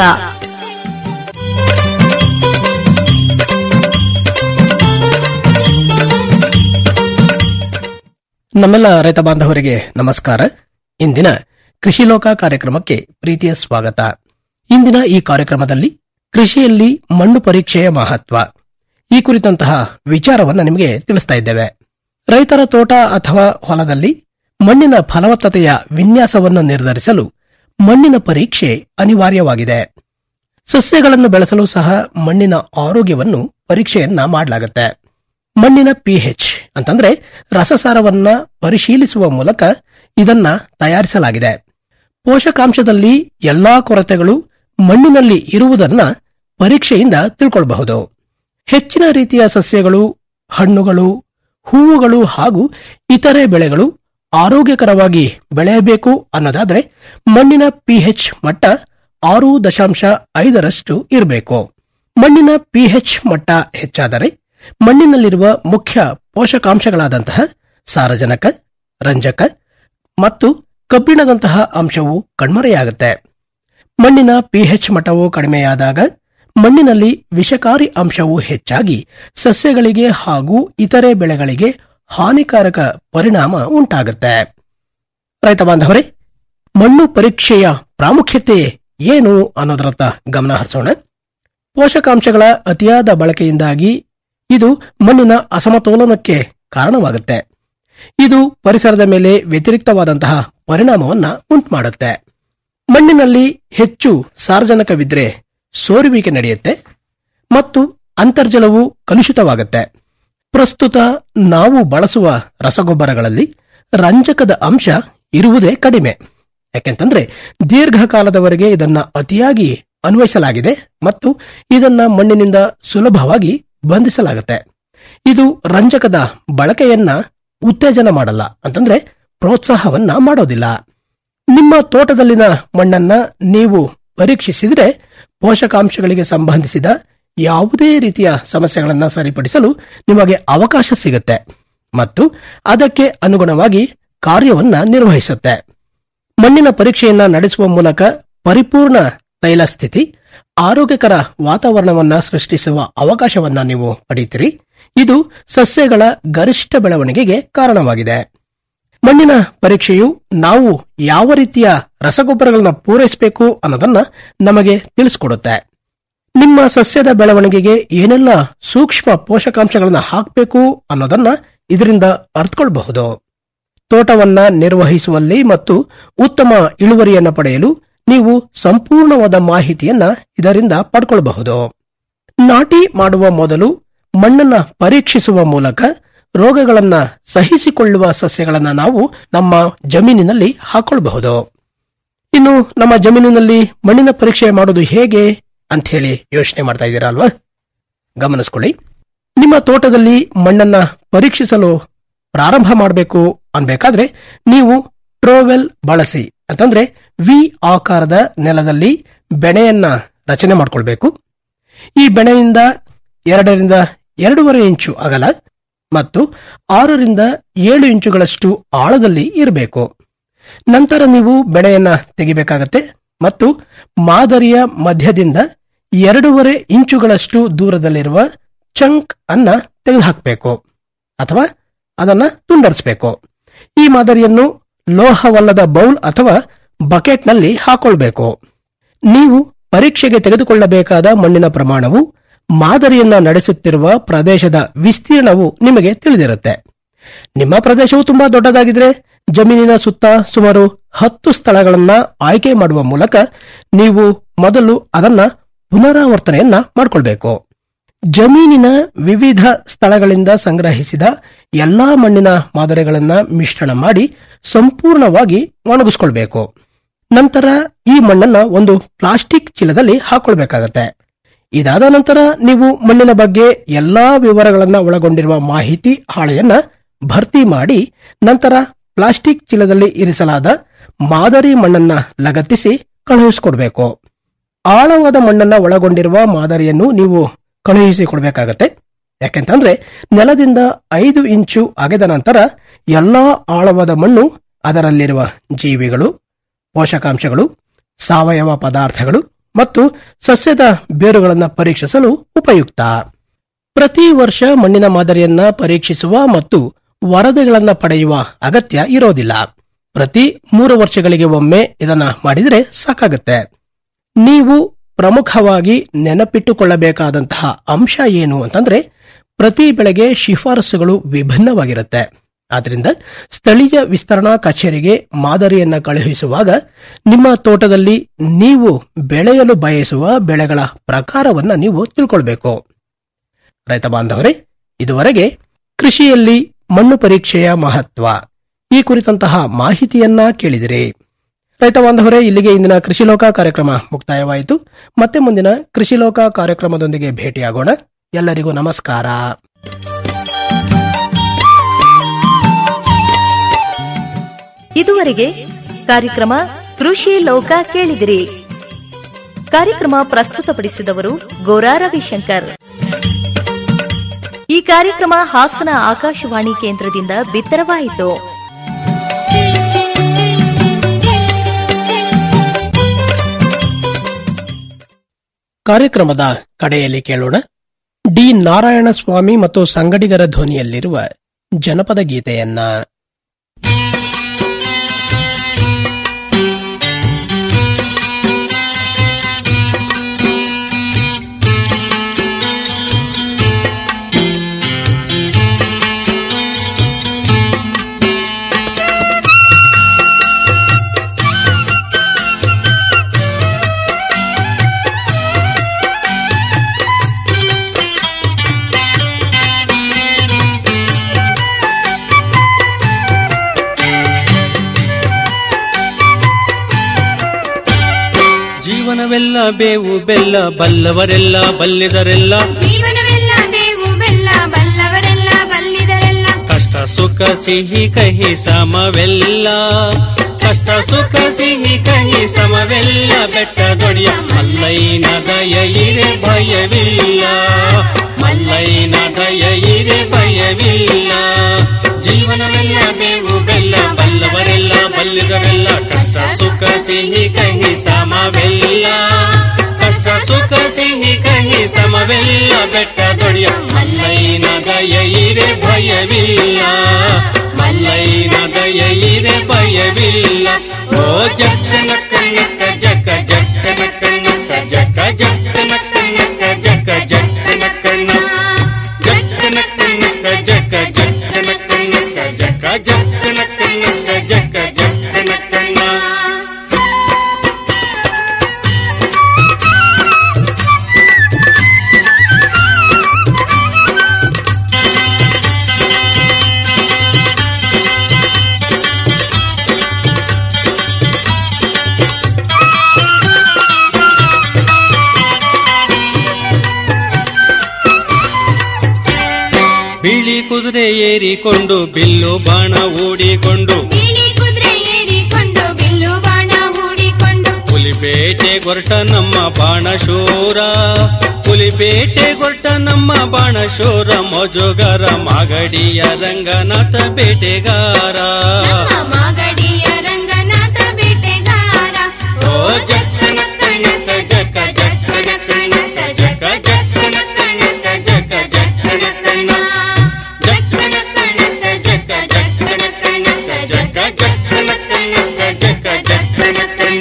ನಮ್ಮೆಲ್ಲ ರೈತ ಬಾಂಧವರಿಗೆ ನಮಸ್ಕಾರ ಇಂದಿನ ಕೃಷಿ ಲೋಕ ಕಾರ್ಯಕ್ರಮಕ್ಕೆ ಪ್ರೀತಿಯ ಸ್ವಾಗತ ಇಂದಿನ ಈ ಕಾರ್ಯಕ್ರಮದಲ್ಲಿ ಕೃಷಿಯಲ್ಲಿ ಮಣ್ಣು ಪರೀಕ್ಷೆಯ ಮಹತ್ವ ಈ ಕುರಿತಂತಹ ವಿಚಾರವನ್ನು ನಿಮಗೆ ತಿಳಿಸ್ತಾ ಇದ್ದೇವೆ ರೈತರ ತೋಟ ಅಥವಾ ಹೊಲದಲ್ಲಿ ಮಣ್ಣಿನ ಫಲವತ್ತತೆಯ ವಿನ್ಯಾಸವನ್ನು ನಿರ್ಧರಿಸಲು ಮಣ್ಣಿನ ಪರೀಕ್ಷೆ ಅನಿವಾರ್ಯವಾಗಿದೆ ಸಸ್ಯಗಳನ್ನು ಬೆಳೆಸಲು ಸಹ ಮಣ್ಣಿನ ಆರೋಗ್ಯವನ್ನು ಪರೀಕ್ಷೆಯನ್ನ ಮಾಡಲಾಗುತ್ತೆ ಮಣ್ಣಿನ ಪಿಎಚ್ ಅಂತಂದ್ರೆ ರಸಸಾರವನ್ನ ಪರಿಶೀಲಿಸುವ ಮೂಲಕ ಇದನ್ನ ತಯಾರಿಸಲಾಗಿದೆ ಪೋಷಕಾಂಶದಲ್ಲಿ ಎಲ್ಲಾ ಕೊರತೆಗಳು ಮಣ್ಣಿನಲ್ಲಿ ಇರುವುದನ್ನ ಪರೀಕ್ಷೆಯಿಂದ ತಿಳ್ಕೊಳ್ಬಹುದು ಹೆಚ್ಚಿನ ರೀತಿಯ ಸಸ್ಯಗಳು ಹಣ್ಣುಗಳು ಹೂವುಗಳು ಹಾಗೂ ಇತರೆ ಬೆಳೆಗಳು ಆರೋಗ್ಯಕರವಾಗಿ ಬೆಳೆಯಬೇಕು ಅನ್ನೋದಾದ್ರೆ ಮಣ್ಣಿನ ಪಿಎಚ್ ಮಟ್ಟ ಆರು ದಶಾಂಶ ಐದರಷ್ಟು ಇರಬೇಕು ಮಣ್ಣಿನ ಪಿಎಚ್ ಮಟ್ಟ ಹೆಚ್ಚಾದರೆ ಮಣ್ಣಿನಲ್ಲಿರುವ ಮುಖ್ಯ ಪೋಷಕಾಂಶಗಳಾದಂತಹ ಸಾರಜನಕ ರಂಜಕ ಮತ್ತು ಕಬ್ಬಿಣದಂತಹ ಅಂಶವು ಕಣ್ಮರೆಯಾಗುತ್ತೆ ಮಣ್ಣಿನ ಪಿಎಚ್ ಮಟ್ಟವು ಕಡಿಮೆಯಾದಾಗ ಮಣ್ಣಿನಲ್ಲಿ ವಿಷಕಾರಿ ಅಂಶವು ಹೆಚ್ಚಾಗಿ ಸಸ್ಯಗಳಿಗೆ ಹಾಗೂ ಇತರೆ ಬೆಳೆಗಳಿಗೆ ಹಾನಿಕಾರಕ ಪರಿಣಾಮ ಉಂಟಾಗುತ್ತೆ ರೈತ ಬಾಂಧವರೇ ಮಣ್ಣು ಪರೀಕ್ಷೆಯ ಪ್ರಾಮುಖ್ಯತೆ ಏನು ಅನ್ನೋದರತ್ತ ಗಮನ ಹರಿಸೋಣ ಪೋಷಕಾಂಶಗಳ ಅತಿಯಾದ ಬಳಕೆಯಿಂದಾಗಿ ಇದು ಮಣ್ಣಿನ ಅಸಮತೋಲನಕ್ಕೆ ಕಾರಣವಾಗುತ್ತೆ ಇದು ಪರಿಸರದ ಮೇಲೆ ವ್ಯತಿರಿಕ್ತವಾದಂತಹ ಪರಿಣಾಮವನ್ನ ಉಂಟುಮಾಡುತ್ತೆ ಮಣ್ಣಿನಲ್ಲಿ ಹೆಚ್ಚು ಸಾರ್ವಜನಿಕವಿದ್ರೆ ಸೋರುವಿಕೆ ನಡೆಯುತ್ತೆ ಮತ್ತು ಅಂತರ್ಜಲವು ಕಲುಷಿತವಾಗುತ್ತೆ ಪ್ರಸ್ತುತ ನಾವು ಬಳಸುವ ರಸಗೊಬ್ಬರಗಳಲ್ಲಿ ರಂಜಕದ ಅಂಶ ಇರುವುದೇ ಕಡಿಮೆ ಯಾಕೆಂತಂದ್ರೆ ದೀರ್ಘಕಾಲದವರೆಗೆ ಇದನ್ನ ಅತಿಯಾಗಿ ಅನ್ವಯಿಸಲಾಗಿದೆ ಮತ್ತು ಇದನ್ನ ಮಣ್ಣಿನಿಂದ ಸುಲಭವಾಗಿ ಬಂಧಿಸಲಾಗುತ್ತೆ ಇದು ರಂಜಕದ ಬಳಕೆಯನ್ನ ಉತ್ತೇಜನ ಮಾಡಲ್ಲ ಅಂತಂದ್ರೆ ಪ್ರೋತ್ಸಾಹವನ್ನ ಮಾಡೋದಿಲ್ಲ ನಿಮ್ಮ ತೋಟದಲ್ಲಿನ ಮಣ್ಣನ್ನ ನೀವು ಪರೀಕ್ಷಿಸಿದ್ರೆ ಪೋಷಕಾಂಶಗಳಿಗೆ ಸಂಬಂಧಿಸಿದ ಯಾವುದೇ ರೀತಿಯ ಸಮಸ್ಯೆಗಳನ್ನ ಸರಿಪಡಿಸಲು ನಿಮಗೆ ಅವಕಾಶ ಸಿಗುತ್ತೆ ಮತ್ತು ಅದಕ್ಕೆ ಅನುಗುಣವಾಗಿ ಕಾರ್ಯವನ್ನ ನಿರ್ವಹಿಸುತ್ತೆ ಮಣ್ಣಿನ ಪರೀಕ್ಷೆಯನ್ನ ನಡೆಸುವ ಮೂಲಕ ಪರಿಪೂರ್ಣ ತೈಲ ಸ್ಥಿತಿ ಆರೋಗ್ಯಕರ ವಾತಾವರಣವನ್ನ ಸೃಷ್ಟಿಸುವ ಅವಕಾಶವನ್ನ ನೀವು ಪಡೆಯುತ್ತೀರಿ ಇದು ಸಸ್ಯಗಳ ಗರಿಷ್ಠ ಬೆಳವಣಿಗೆಗೆ ಕಾರಣವಾಗಿದೆ ಮಣ್ಣಿನ ಪರೀಕ್ಷೆಯು ನಾವು ಯಾವ ರೀತಿಯ ರಸಗೊಬ್ಬರಗಳನ್ನ ಪೂರೈಸಬೇಕು ಅನ್ನೋದನ್ನ ನಮಗೆ ತಿಳಿಸ್ಕೊಡುತ್ತೆ ನಿಮ್ಮ ಸಸ್ಯದ ಬೆಳವಣಿಗೆಗೆ ಏನೆಲ್ಲ ಸೂಕ್ಷ್ಮ ಪೋಷಕಾಂಶಗಳನ್ನ ಹಾಕಬೇಕು ಅನ್ನೋದನ್ನ ಇದರಿಂದ ಅರ್ಥಕೊಳ್ಬಹುದು ತೋಟವನ್ನ ನಿರ್ವಹಿಸುವಲ್ಲಿ ಮತ್ತು ಉತ್ತಮ ಇಳುವರಿಯನ್ನ ಪಡೆಯಲು ನೀವು ಸಂಪೂರ್ಣವಾದ ಮಾಹಿತಿಯನ್ನ ಇದರಿಂದ ಪಡ್ಕೊಳ್ಬಹುದು ನಾಟಿ ಮಾಡುವ ಮೊದಲು ಮಣ್ಣನ್ನ ಪರೀಕ್ಷಿಸುವ ಮೂಲಕ ರೋಗಗಳನ್ನ ಸಹಿಸಿಕೊಳ್ಳುವ ಸಸ್ಯಗಳನ್ನ ನಾವು ನಮ್ಮ ಜಮೀನಿನಲ್ಲಿ ಹಾಕೊಳ್ಬಹುದು ಇನ್ನು ನಮ್ಮ ಜಮೀನಿನಲ್ಲಿ ಮಣ್ಣಿನ ಪರೀಕ್ಷೆ ಮಾಡೋದು ಹೇಗೆ ಅಂತ ಹೇಳಿ ಯೋಚನೆ ಮಾಡ್ತಾ ಇದ್ದೀರಾ ಅಲ್ವಾ ಗಮನಿಸ್ಕೊಳ್ಳಿ ನಿಮ್ಮ ತೋಟದಲ್ಲಿ ಮಣ್ಣನ್ನ ಪರೀಕ್ಷಿಸಲು ಪ್ರಾರಂಭ ಮಾಡಬೇಕು ಅನ್ಬೇಕಾದ್ರೆ ನೀವು ಟ್ರೋವೆಲ್ ಬಳಸಿ ಅಂತಂದ್ರೆ ವಿ ಆಕಾರದ ನೆಲದಲ್ಲಿ ಬೆಣೆಯನ್ನ ರಚನೆ ಮಾಡ್ಕೊಳ್ಬೇಕು ಈ ಬೆಣೆಯಿಂದ ಎರಡರಿಂದ ಎರಡೂವರೆ ಇಂಚು ಅಗಲ ಮತ್ತು ಆರರಿಂದ ಏಳು ಇಂಚುಗಳಷ್ಟು ಆಳದಲ್ಲಿ ಇರಬೇಕು ನಂತರ ನೀವು ಬೆಳೆಯನ್ನ ತೆಗಿಬೇಕಾಗತ್ತೆ ಮತ್ತು ಮಾದರಿಯ ಮಧ್ಯದಿಂದ ಎರಡೂವರೆ ಇಂಚುಗಳಷ್ಟು ದೂರದಲ್ಲಿರುವ ಚಂಕ್ ಅನ್ನ ತೆಗೆದುಹಾಕಬೇಕು ಅಥವಾ ಅದನ್ನ ತುಂಡರಿಸಬೇಕು ಈ ಮಾದರಿಯನ್ನು ಲೋಹವಲ್ಲದ ಬೌಲ್ ಅಥವಾ ಬಕೆಟ್ನಲ್ಲಿ ಹಾಕೊಳ್ಬೇಕು ನೀವು ಪರೀಕ್ಷೆಗೆ ತೆಗೆದುಕೊಳ್ಳಬೇಕಾದ ಮಣ್ಣಿನ ಪ್ರಮಾಣವು ಮಾದರಿಯನ್ನ ನಡೆಸುತ್ತಿರುವ ಪ್ರದೇಶದ ವಿಸ್ತೀರ್ಣವು ನಿಮಗೆ ತಿಳಿದಿರುತ್ತೆ ನಿಮ್ಮ ಪ್ರದೇಶವು ತುಂಬಾ ದೊಡ್ಡದಾಗಿದ್ರೆ ಜಮೀನಿನ ಸುತ್ತ ಸುಮಾರು ಹತ್ತು ಸ್ಥಳಗಳನ್ನ ಆಯ್ಕೆ ಮಾಡುವ ಮೂಲಕ ನೀವು ಮೊದಲು ಅದನ್ನ ಪುನರಾವರ್ತನೆಯನ್ನ ಮಾಡಿಕೊಳ್ಬೇಕು ಜಮೀನಿನ ವಿವಿಧ ಸ್ಥಳಗಳಿಂದ ಸಂಗ್ರಹಿಸಿದ ಎಲ್ಲಾ ಮಣ್ಣಿನ ಮಾದರಿಗಳನ್ನ ಮಿಶ್ರಣ ಮಾಡಿ ಸಂಪೂರ್ಣವಾಗಿ ಒಣಗಿಸ್ಕೊಳ್ಬೇಕು ನಂತರ ಈ ಮಣ್ಣನ್ನ ಒಂದು ಪ್ಲಾಸ್ಟಿಕ್ ಚೀಲದಲ್ಲಿ ಹಾಕೊಳ್ಬೇಕಾಗತ್ತೆ ಇದಾದ ನಂತರ ನೀವು ಮಣ್ಣಿನ ಬಗ್ಗೆ ಎಲ್ಲಾ ವಿವರಗಳನ್ನ ಒಳಗೊಂಡಿರುವ ಮಾಹಿತಿ ಹಾಳೆಯನ್ನ ಭರ್ತಿ ಮಾಡಿ ನಂತರ ಪ್ಲಾಸ್ಟಿಕ್ ಚೀಲದಲ್ಲಿ ಇರಿಸಲಾದ ಮಾದರಿ ಮಣ್ಣನ್ನ ಲಗತ್ತಿಸಿ ಕಳುಹಿಸಿಕೊಡ್ಬೇಕು ಆಳವಾದ ಮಣ್ಣನ್ನ ಒಳಗೊಂಡಿರುವ ಮಾದರಿಯನ್ನು ನೀವು ಕಳುಹಿಸಿಕೊಡ್ಬೇಕಾಗತ್ತೆ ಯಾಕೆಂತಂದ್ರೆ ನೆಲದಿಂದ ಐದು ಇಂಚು ಅಗೆದ ನಂತರ ಎಲ್ಲಾ ಆಳವಾದ ಮಣ್ಣು ಅದರಲ್ಲಿರುವ ಜೀವಿಗಳು ಪೋಷಕಾಂಶಗಳು ಸಾವಯವ ಪದಾರ್ಥಗಳು ಮತ್ತು ಸಸ್ಯದ ಬೇರುಗಳನ್ನು ಪರೀಕ್ಷಿಸಲು ಉಪಯುಕ್ತ ಪ್ರತಿ ವರ್ಷ ಮಣ್ಣಿನ ಮಾದರಿಯನ್ನ ಪರೀಕ್ಷಿಸುವ ಮತ್ತು ವರದಿಗಳನ್ನ ಪಡೆಯುವ ಅಗತ್ಯ ಇರೋದಿಲ್ಲ ಪ್ರತಿ ಮೂರು ವರ್ಷಗಳಿಗೆ ಒಮ್ಮೆ ಇದನ್ನ ಮಾಡಿದರೆ ಸಾಕಾಗುತ್ತೆ ನೀವು ಪ್ರಮುಖವಾಗಿ ನೆನಪಿಟ್ಟುಕೊಳ್ಳಬೇಕಾದಂತಹ ಅಂಶ ಏನು ಅಂತಂದ್ರೆ ಪ್ರತಿ ಬೆಳೆಗೆ ಶಿಫಾರಸುಗಳು ವಿಭಿನ್ನವಾಗಿರುತ್ತೆ ಆದ್ರಿಂದ ಸ್ಥಳೀಯ ವಿಸ್ತರಣಾ ಕಚೇರಿಗೆ ಮಾದರಿಯನ್ನ ಕಳುಹಿಸುವಾಗ ನಿಮ್ಮ ತೋಟದಲ್ಲಿ ನೀವು ಬೆಳೆಯಲು ಬಯಸುವ ಬೆಳೆಗಳ ಪ್ರಕಾರವನ್ನ ನೀವು ತಿಳ್ಕೊಳ್ಬೇಕು ರೈತ ಬಾಂಧವರೇ ಇದುವರೆಗೆ ಕೃಷಿಯಲ್ಲಿ ಮಣ್ಣು ಪರೀಕ್ಷೆಯ ಮಹತ್ವ ಈ ಕುರಿತಂತಹ ಮಾಹಿತಿಯನ್ನ ಕೇಳಿದಿರಿ ರೈತ ಬಾಂಧವರೇ ಇಲ್ಲಿಗೆ ಇಂದಿನ ಕೃಷಿ ಲೋಕ ಕಾರ್ಯಕ್ರಮ ಮುಕ್ತಾಯವಾಯಿತು ಮತ್ತೆ ಮುಂದಿನ ಕೃಷಿ ಲೋಕ ಕಾರ್ಯಕ್ರಮದೊಂದಿಗೆ ಭೇಟಿಯಾಗೋಣ ಎಲ್ಲರಿಗೂ ನಮಸ್ಕಾರ ಇದುವರೆಗೆ ಕಾರ್ಯಕ್ರಮ ಕೃಷಿ ಲೋಕ ಕೇಳಿದಿರಿ ಕಾರ್ಯಕ್ರಮ ಪ್ರಸ್ತುತಪಡಿಸಿದವರು ಗೋರಾ ರವಿಶಂಕರ್ ಈ ಕಾರ್ಯಕ್ರಮ ಹಾಸನ ಆಕಾಶವಾಣಿ ಕೇಂದ್ರದಿಂದ ಬಿತ್ತರವಾಯಿತು ಕಾರ್ಯಕ್ರಮದ ಕಡೆಯಲ್ಲಿ ಕೇಳೋಣ ಡಿ ನಾರಾಯಣ ಸ್ವಾಮಿ ಮತ್ತು ಸಂಗಡಿಗರ ಧ್ವನಿಯಲ್ಲಿರುವ ಜನಪದ ಗೀತೆಯನ್ನ ಜೀವನವೆಲ್ಲ ಬೇವು ಬೆಲ್ಲ ಬಲ್ಲವರೆಲ್ಲ ಬಲ್ಲಿದರೆಲ್ಲ ಜೀವನವೆಲ್ಲ ಬೇವು ಬೆಲ್ಲ ಬಲ್ಲವರೆಲ್ಲ ಬಲ್ಲಿದರೆಲ್ಲ ಕಷ್ಟ ಸುಖ ಸಿಹಿ ಕಹಿ ಸಮವೆಲ್ಲ ಕಷ್ಟ ಸುಖ ಸಿಹಿ ಕಹಿ ಸಮವೆಲ್ಲ ಬೆಟ್ಟ ದೊಡಿಯ ಮಲ್ಲೈನ ದಯ ಇರೆ ಭಯವಿಲ್ಲ ಮಲ್ಲೈನ ದಯ ಇರೆ ಭಯವಿಲ್ಲ ಜೀವನವೆಲ್ಲ ಬೇವು ಬೆಲ್ಲ ಬಲ್ಲವರೆಲ್ಲ ಬಲ್ಲಿದರೆಲ್ಲ ಕಷ್ಟ ಸುಖ ಸಿಹಿ ಕಹಿ ಸಮವೆಲ್ಲ ಕಷ್ಟ ಸುಖ ಸಿಹಿ ಕಹಿ ಸಮವೆಲ್ಲ ಬೆಟ್ಟ ದೊಡಿಯ ಮಲ್ಲೈನ ದಯ ಇರೆ ಭಯವಿಲ್ಲ ಮಲ್ಲೈನ ದಯ ಇರೆ ಭಯವಿಲ್ಲ ಓ ಜಕ್ಕನ ಕಣ್ಣಕ್ಕ ಜಕ್ಕ ಜಕ್ಕನ ಕಣ್ಣಕ್ಕ ಜಕ್ಕ ಜಕ್ಕನ ಕಣ್ಣಕ್ಕ ಜಕ್ಕ ಜಕ್ಕನ ಕಣ್ಣ ಜಕ್ಕನ ಕಣ್ಣಕ್ಕ ಜಕ್ಕ ಜಕ್ಕನ ಕಣ್ಣಕ್ಕ ಜಕ್ಕ ಜಕ್ಕನ ಕಣ್ಣಕ್ಕ ಜಕ್ಕ ಜಕ್ಕನ ಕಣ್ಣ ಬಿಳಿ ಕುದುರೆ ಏರಿಕೊಂಡು ಬಿಲ್ಲು ಬಾಣ ಓಡಿಕೊಂಡು ಬಿಳಿ ಕುದುರೆ ಏರಿಕೊಂಡು ಬಿಲ್ಲು ಬಾಣ ಹೂಡಿಕೊಂಡು ಹುಲಿಬೇಟೆ ಗೊರಟ ನಮ್ಮ ಬಾಣಶೂರ ಹುಲಿಬೇಟೆ ಗೊರಟ ನಮ್ಮ ಬಾಣಶೂರ ಮೊಜೋಗರ ಮಾಗಡಿಯ ರಂಗನಾಥ ಬೇಟೆಗಾರ ನಮ್ಮ ಮಾಗಡಿಯ ರಂಗನಾಥ ಬೇಟೆಗಾರ ಓ ಜಕ್ಕನ ಕಣಕ ಜಕ ಜಕ್ಕನ ಕಣಕ ಜಕ ಜಕ್ಕನ ಕಣಕ ಜಕ ಜಕ್ಕನ ಕಣ ಜಕ್ಕನ ಕಣಕ ಜಕ ಜಕ್ಕನ ಕಣಕ ಜಕ ಜಕ್ಕನ ಕಣಕ ಜಕ ಜಕ್ಕನ ಕಣ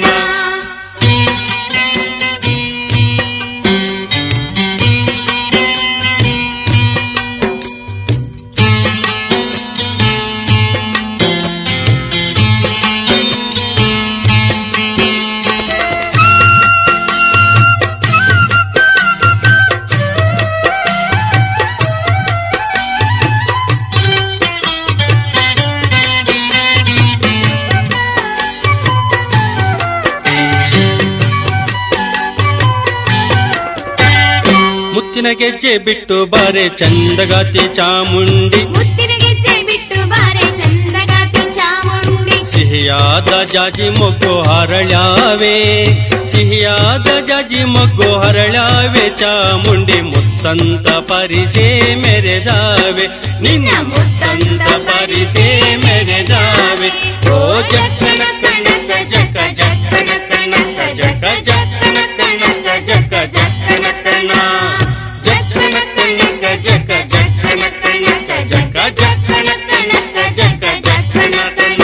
ಮುತ್ತಿನ ಗೆಜ್ಜೆ ಬಿಟ್ಟು ಬಾರೆ ಚಂದಗಾತಿ ಚಾಮುಂಡಿ ಮುತ್ತಿನ ಗೆಜ್ಜೆ ಬಿಟ್ಟು ಬಾರೆ ಚಂದಗಾತಿ ಚಾಮುಂಡಿ ಸಿಹಿಯಾದ ಜಾಜಿ ಮೊಗ್ಗು ಹರಳ್ಯಾವೆ ಸಿಹಿಯಾದ ಜಾಜಿ ಮೊಗ್ಗು ಹರಳ್ಯಾವೆ ಚಾಮುಂಡಿ ಮುತ್ತಂತ ಪರಿಸೆ ಮೆರೆದಾವೆ ನಿನ್ನ ಮುತ್ತಂತ ಪರಿಸೆ ಮೆರೆದಾವೆ ಓ ಜಕ್ಕಣ ಕಣಕ ಜಕ ಜಕ್ಕಣ ಕಣಕ ಜಕ ಜಕ್ಕಣ ಕಣಕ ಜಕ ಜಕ್ಕಣ ಕಣ ಜಕ್ಕಣ ಕಣಕ ಜಕ ಜಕ್ಕಣ ಕಣಕ ಜಕ ಜಕ್ಕಣ ಕಣಕ ಜಕ ಜಕ್ಕಣ ಕಣ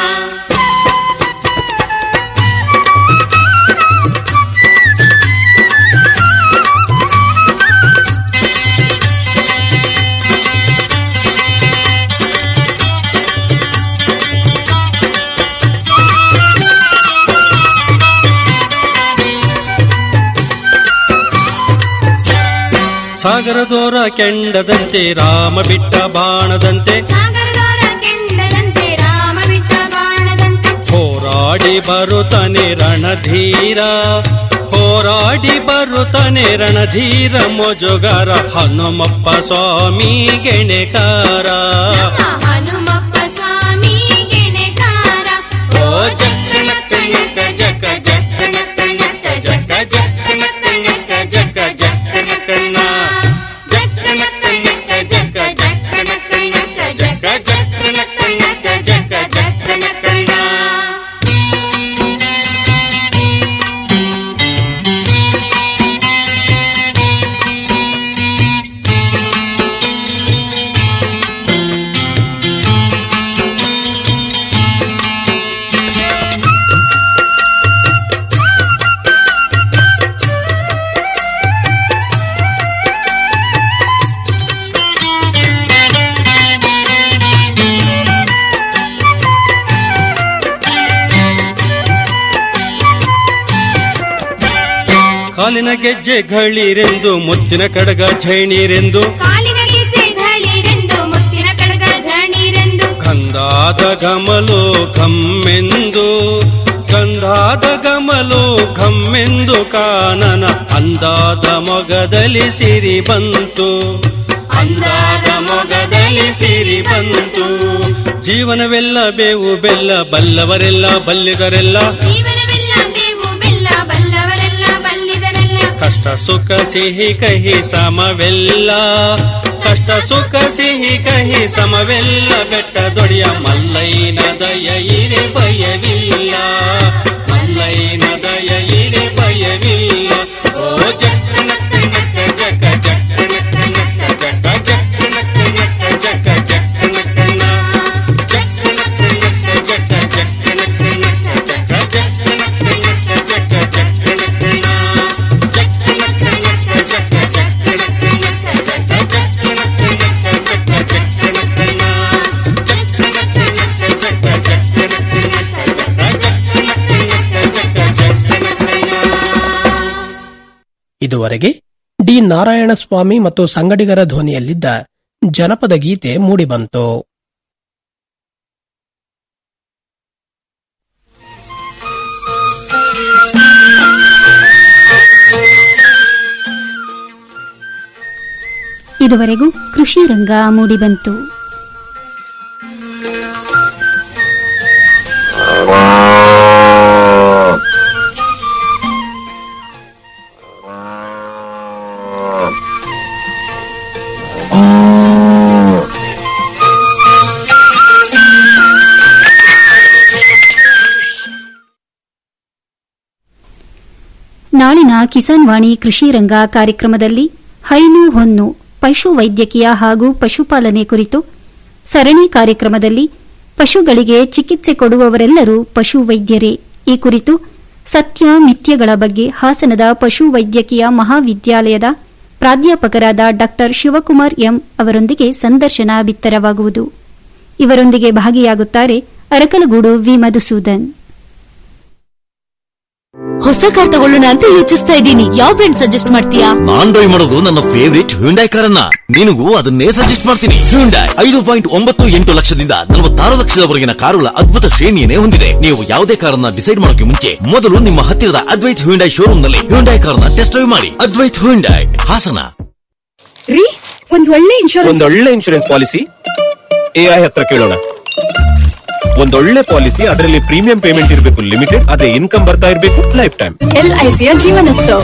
ಸಾಗರದೋರ ಕೆಂಡದಂತೆ ರಾಮ ಬಿಟ್ಟ ಬಾಣದಂತೆ ಸಾಗರದೋರ ಕೆಂಡದಂತೆ ರಾಮ ಬಿಟ್ಟ ಬಾಣದಂತೆ ಹೋರಾಡಿ ಬರುತ್ತಾನೆ ರಣಧೀರ ಹೋರಾಡಿ ಬರುತ್ತಾನೆ ರಣಧೀರ ಮೊಜುಗಾರ ಹನುಮಪ್ಪ ಸ್ವಾಮಿ ಗೆಣೆಕಾರ ನಮ್ಮ ಹನುಮಪ್ಪ ಸ್ವಾಮಿ ಗೆಣೆಕಾರ ಓ ಜಕ್ಕಣ ಕಣಕ ಜಕ ಜಕ್ಕಣ ಕಣಕ ಜಕ ಜಕ್ಕಣ ಕಣಕ ಜಕ ಜಕ್ಕಣ ಕಣ ಜಕ್ಕಣ ಕಣಕ ಜಕ ಜಕ್ಕಣ ಕಣಕ ಜಕ ಜಕ್ಕಣ ಕಣಕ ಜಕ ಜಕ್ಕಣ ಕಣ ಕಾಲಿನ ಗೆಜ್ಜೆ ಘಳಿರೆಂದು ಮುತ್ತಿನ ಕಡಗ ಝೈಣಿರೆಂದು ಕಾಲಿನ ಗೆಜ್ಜೆ ಘಳಿರೆಂದು ಮುತ್ತಿನ ಕಡಗ ಝಣಿರೆಂದು ಗಂಧಾದ ಗಮಲು ಘಮ್ಮೆಂದು ಗಂಧಾದ ಗಮಲು ಘಮ್ಮೆಂದು ಕಾನನ ಅಂದಾದ ಮೊಗದಲ್ಲಿ ಸಿರಿ ಬಂತು ಅಂದಾದ ಮೊಗದಲ್ಲಿ ಸಿರಿ ಬಂತು ಜೀವನವೆಲ್ಲ ಬೇವು ಬೆಲ್ಲ ಬಲ್ಲವರೆಲ್ಲ ಬಲ್ಲಿಗರೆಲ್ಲ ಜೀವನವೆಲ್ಲ ಬೇವು ಬೆಲ್ಲ ಬಲ್ಲವರೆಲ್ಲ ಬಲ್ಲಿದರೆಲ್ಲ ಕಷ್ಟ ಸುಖ ಸಿಹಿ ಕಹಿ ಸಮವೆಲ್ಲ ಕಷ್ಟ ಸುಖ ಸಿಹಿ ಕಹಿ ಸಮವೆಲ್ಲ ಬೆಟ್ಟ ದೊಡಿಯ ಮಲ್ಲೈನ ದಯ ಇರೆ ಭಯವಿಲ್ಲ ಮಲ್ಲೈನ ದಯ ಇರೆ ಭಯವಿಲ್ಲ ಓ ಜಕ್ಕಣ ಕನಕ ಜಕ ಜಕ್ಕಣ ಕನಕ ಜಕ ಜಕ್ಕಣ ಕನಕ ಜಕ ಜಕ್ಕಣ ಕಣ ಜಕ್ಕಣ ಕನಕ ಜಕ ಜಕ್ಕಣ ಕನಕ ಜಕ ಜಕ್ಕಣ ಕನಕ ಜಕ ಜಕ್ಕಣ ಕಣ ಇದುವರೆಗೆ ಡಿ ನಾರಾಯಣಸ್ವಾಮಿ ಮತ್ತು ಸಂಗಡಿಗರ ಧ್ವನಿಯಲ್ಲಿದ್ದ ಜನಪದ ಗೀತೆ ಮೂಡಿಬಂತು ಇದುವರೆಗೂ ಕೃಷಿ ರಂಗ ಮೂಡಿಬಂತು ನಾಳಿನ ಕಿಸಾನ್ ವಾಣಿ ಕೃಷಿ ರಂಗ ಕಾರ್ಯಕ್ರಮದಲ್ಲಿ ಹೈನು ಹೊನ್ನು ಪಶು ವೈದ್ಯಕೀಯ ಹಾಗೂ ಪಶುಪಾಲನೆ ಕುರಿತು ಸರಣಿ ಕಾರ್ಯಕ್ರಮದಲ್ಲಿ ಪಶುಗಳಿಗೆ ಚಿಕಿತ್ಸೆ ಕೊಡುವವರೆಲ್ಲರೂ ಪಶು ವೈದ್ಯರೇ ಈ ಕುರಿತು ಸತ್ಯ ಮಿಥ್ಯಗಳ ಬಗ್ಗೆ ಹಾಸನದ ಪಶು ವೈದ್ಯಕೀಯ ಮಹಾವಿದ್ಯಾಲಯದ ಪ್ರಾಧ್ಯಾಪಕರಾದ ಡಾ ಶಿವಕುಮಾರ್ ಎಂ ಅವರೊಂದಿಗೆ ಸಂದರ್ಶನ ಬಿತ್ತರವಾಗುವುದು ಇವರೊಂದಿಗೆ ಭಾಗಿಯಾಗುತ್ತಾರೆ ಅರಕಲಗೂಡು ವಿ ಮಧುಸೂದನ್ ಹೊಸ ಕಾರ್ ತಗೊಳ್ಳೋಣ ಅಂತ ಯೋಚಿಸ್ತಾ ಇದ್ದೀನಿ ಯಾವ ಬ್ರ್ಯಾಂಡ್ ಸಜೆಸ್ಟ್ ಮಾಡ್ತೀಯಾ ನಾನ್ ಡ್ರೈವ್ ಮಾಡೋದು ನನ್ನ ಫೇವರಿಟ್ ಹ್ಯುಂಡೈ ಕಾರನ್ನ ನಿನಗೂ ಅದನ್ನೇ ಸಜೆಸ್ಟ್ ಮಾಡ್ತೀನಿ ಹ್ಯುಂಡೈ ಐದು ಪಾಯಿಂಟ್ ಒಂಬತ್ತು ಎಂಟು ಲಕ್ಷದಿಂದ ನಲವತ್ತಾರು ಲಕ್ಷದವರೆಗಿನ ಕಾರುಗಳ ಅದ್ಭುತ ಶ್ರೇಣಿಯನ್ನೇ ಹೊಂದಿದೆ ನೀವು ಯಾವುದೇ ಕಾರನ್ನ ಡಿಸೈಡ್ ಮಾಡೋಕೆ ಮುಂಚೆ ಮೊದಲು ನಿಮ್ಮ ಹತ್ತಿರದ ಅದ್ವೈತ್ ಹ್ಯುಂಡೈ ಶೋರೂಮ್ ನಲ್ಲಿ ಹ್ಯುಂಡೈ ಕಾರನ್ನ ಟೆಸ್ಟ್ ಡ್ರೈವ್ ಮಾಡಿ ಅದ್ವೈತ್ ಹ್ಯುಂಡೈ ಹಾಸನ ರೀ ಒಂದ್ ಒಳ್ಳೆ ಇನ್ಶೂರೆನ್ಸ್ ಒಂದೊಳ್ಳೆ ಇನ್ಶೂರೆನ್ಸ್ ಪಾಲಿಸಿ ಎಐ ಹತ್ರ ಕೇಳೋಣ ಒಂದೊಳ್ಳೆ ಪಾಲಿಸಿ ಅದರಲ್ಲಿ ಪ್ರೀಮಿಯಂ ಪೇಮೆಂಟ್ ಇರಬೇಕು ಲಿಮಿಟೆಡ್ ಆದ್ರೆ ಇನ್ಕಮ್ ಬರ್ತಾ ಇರಬೇಕು ಲೈಫ್ ಟೈಮ್ ಎಲ್ಐಸಿಯ ಜೀವನೋತ್ಸವ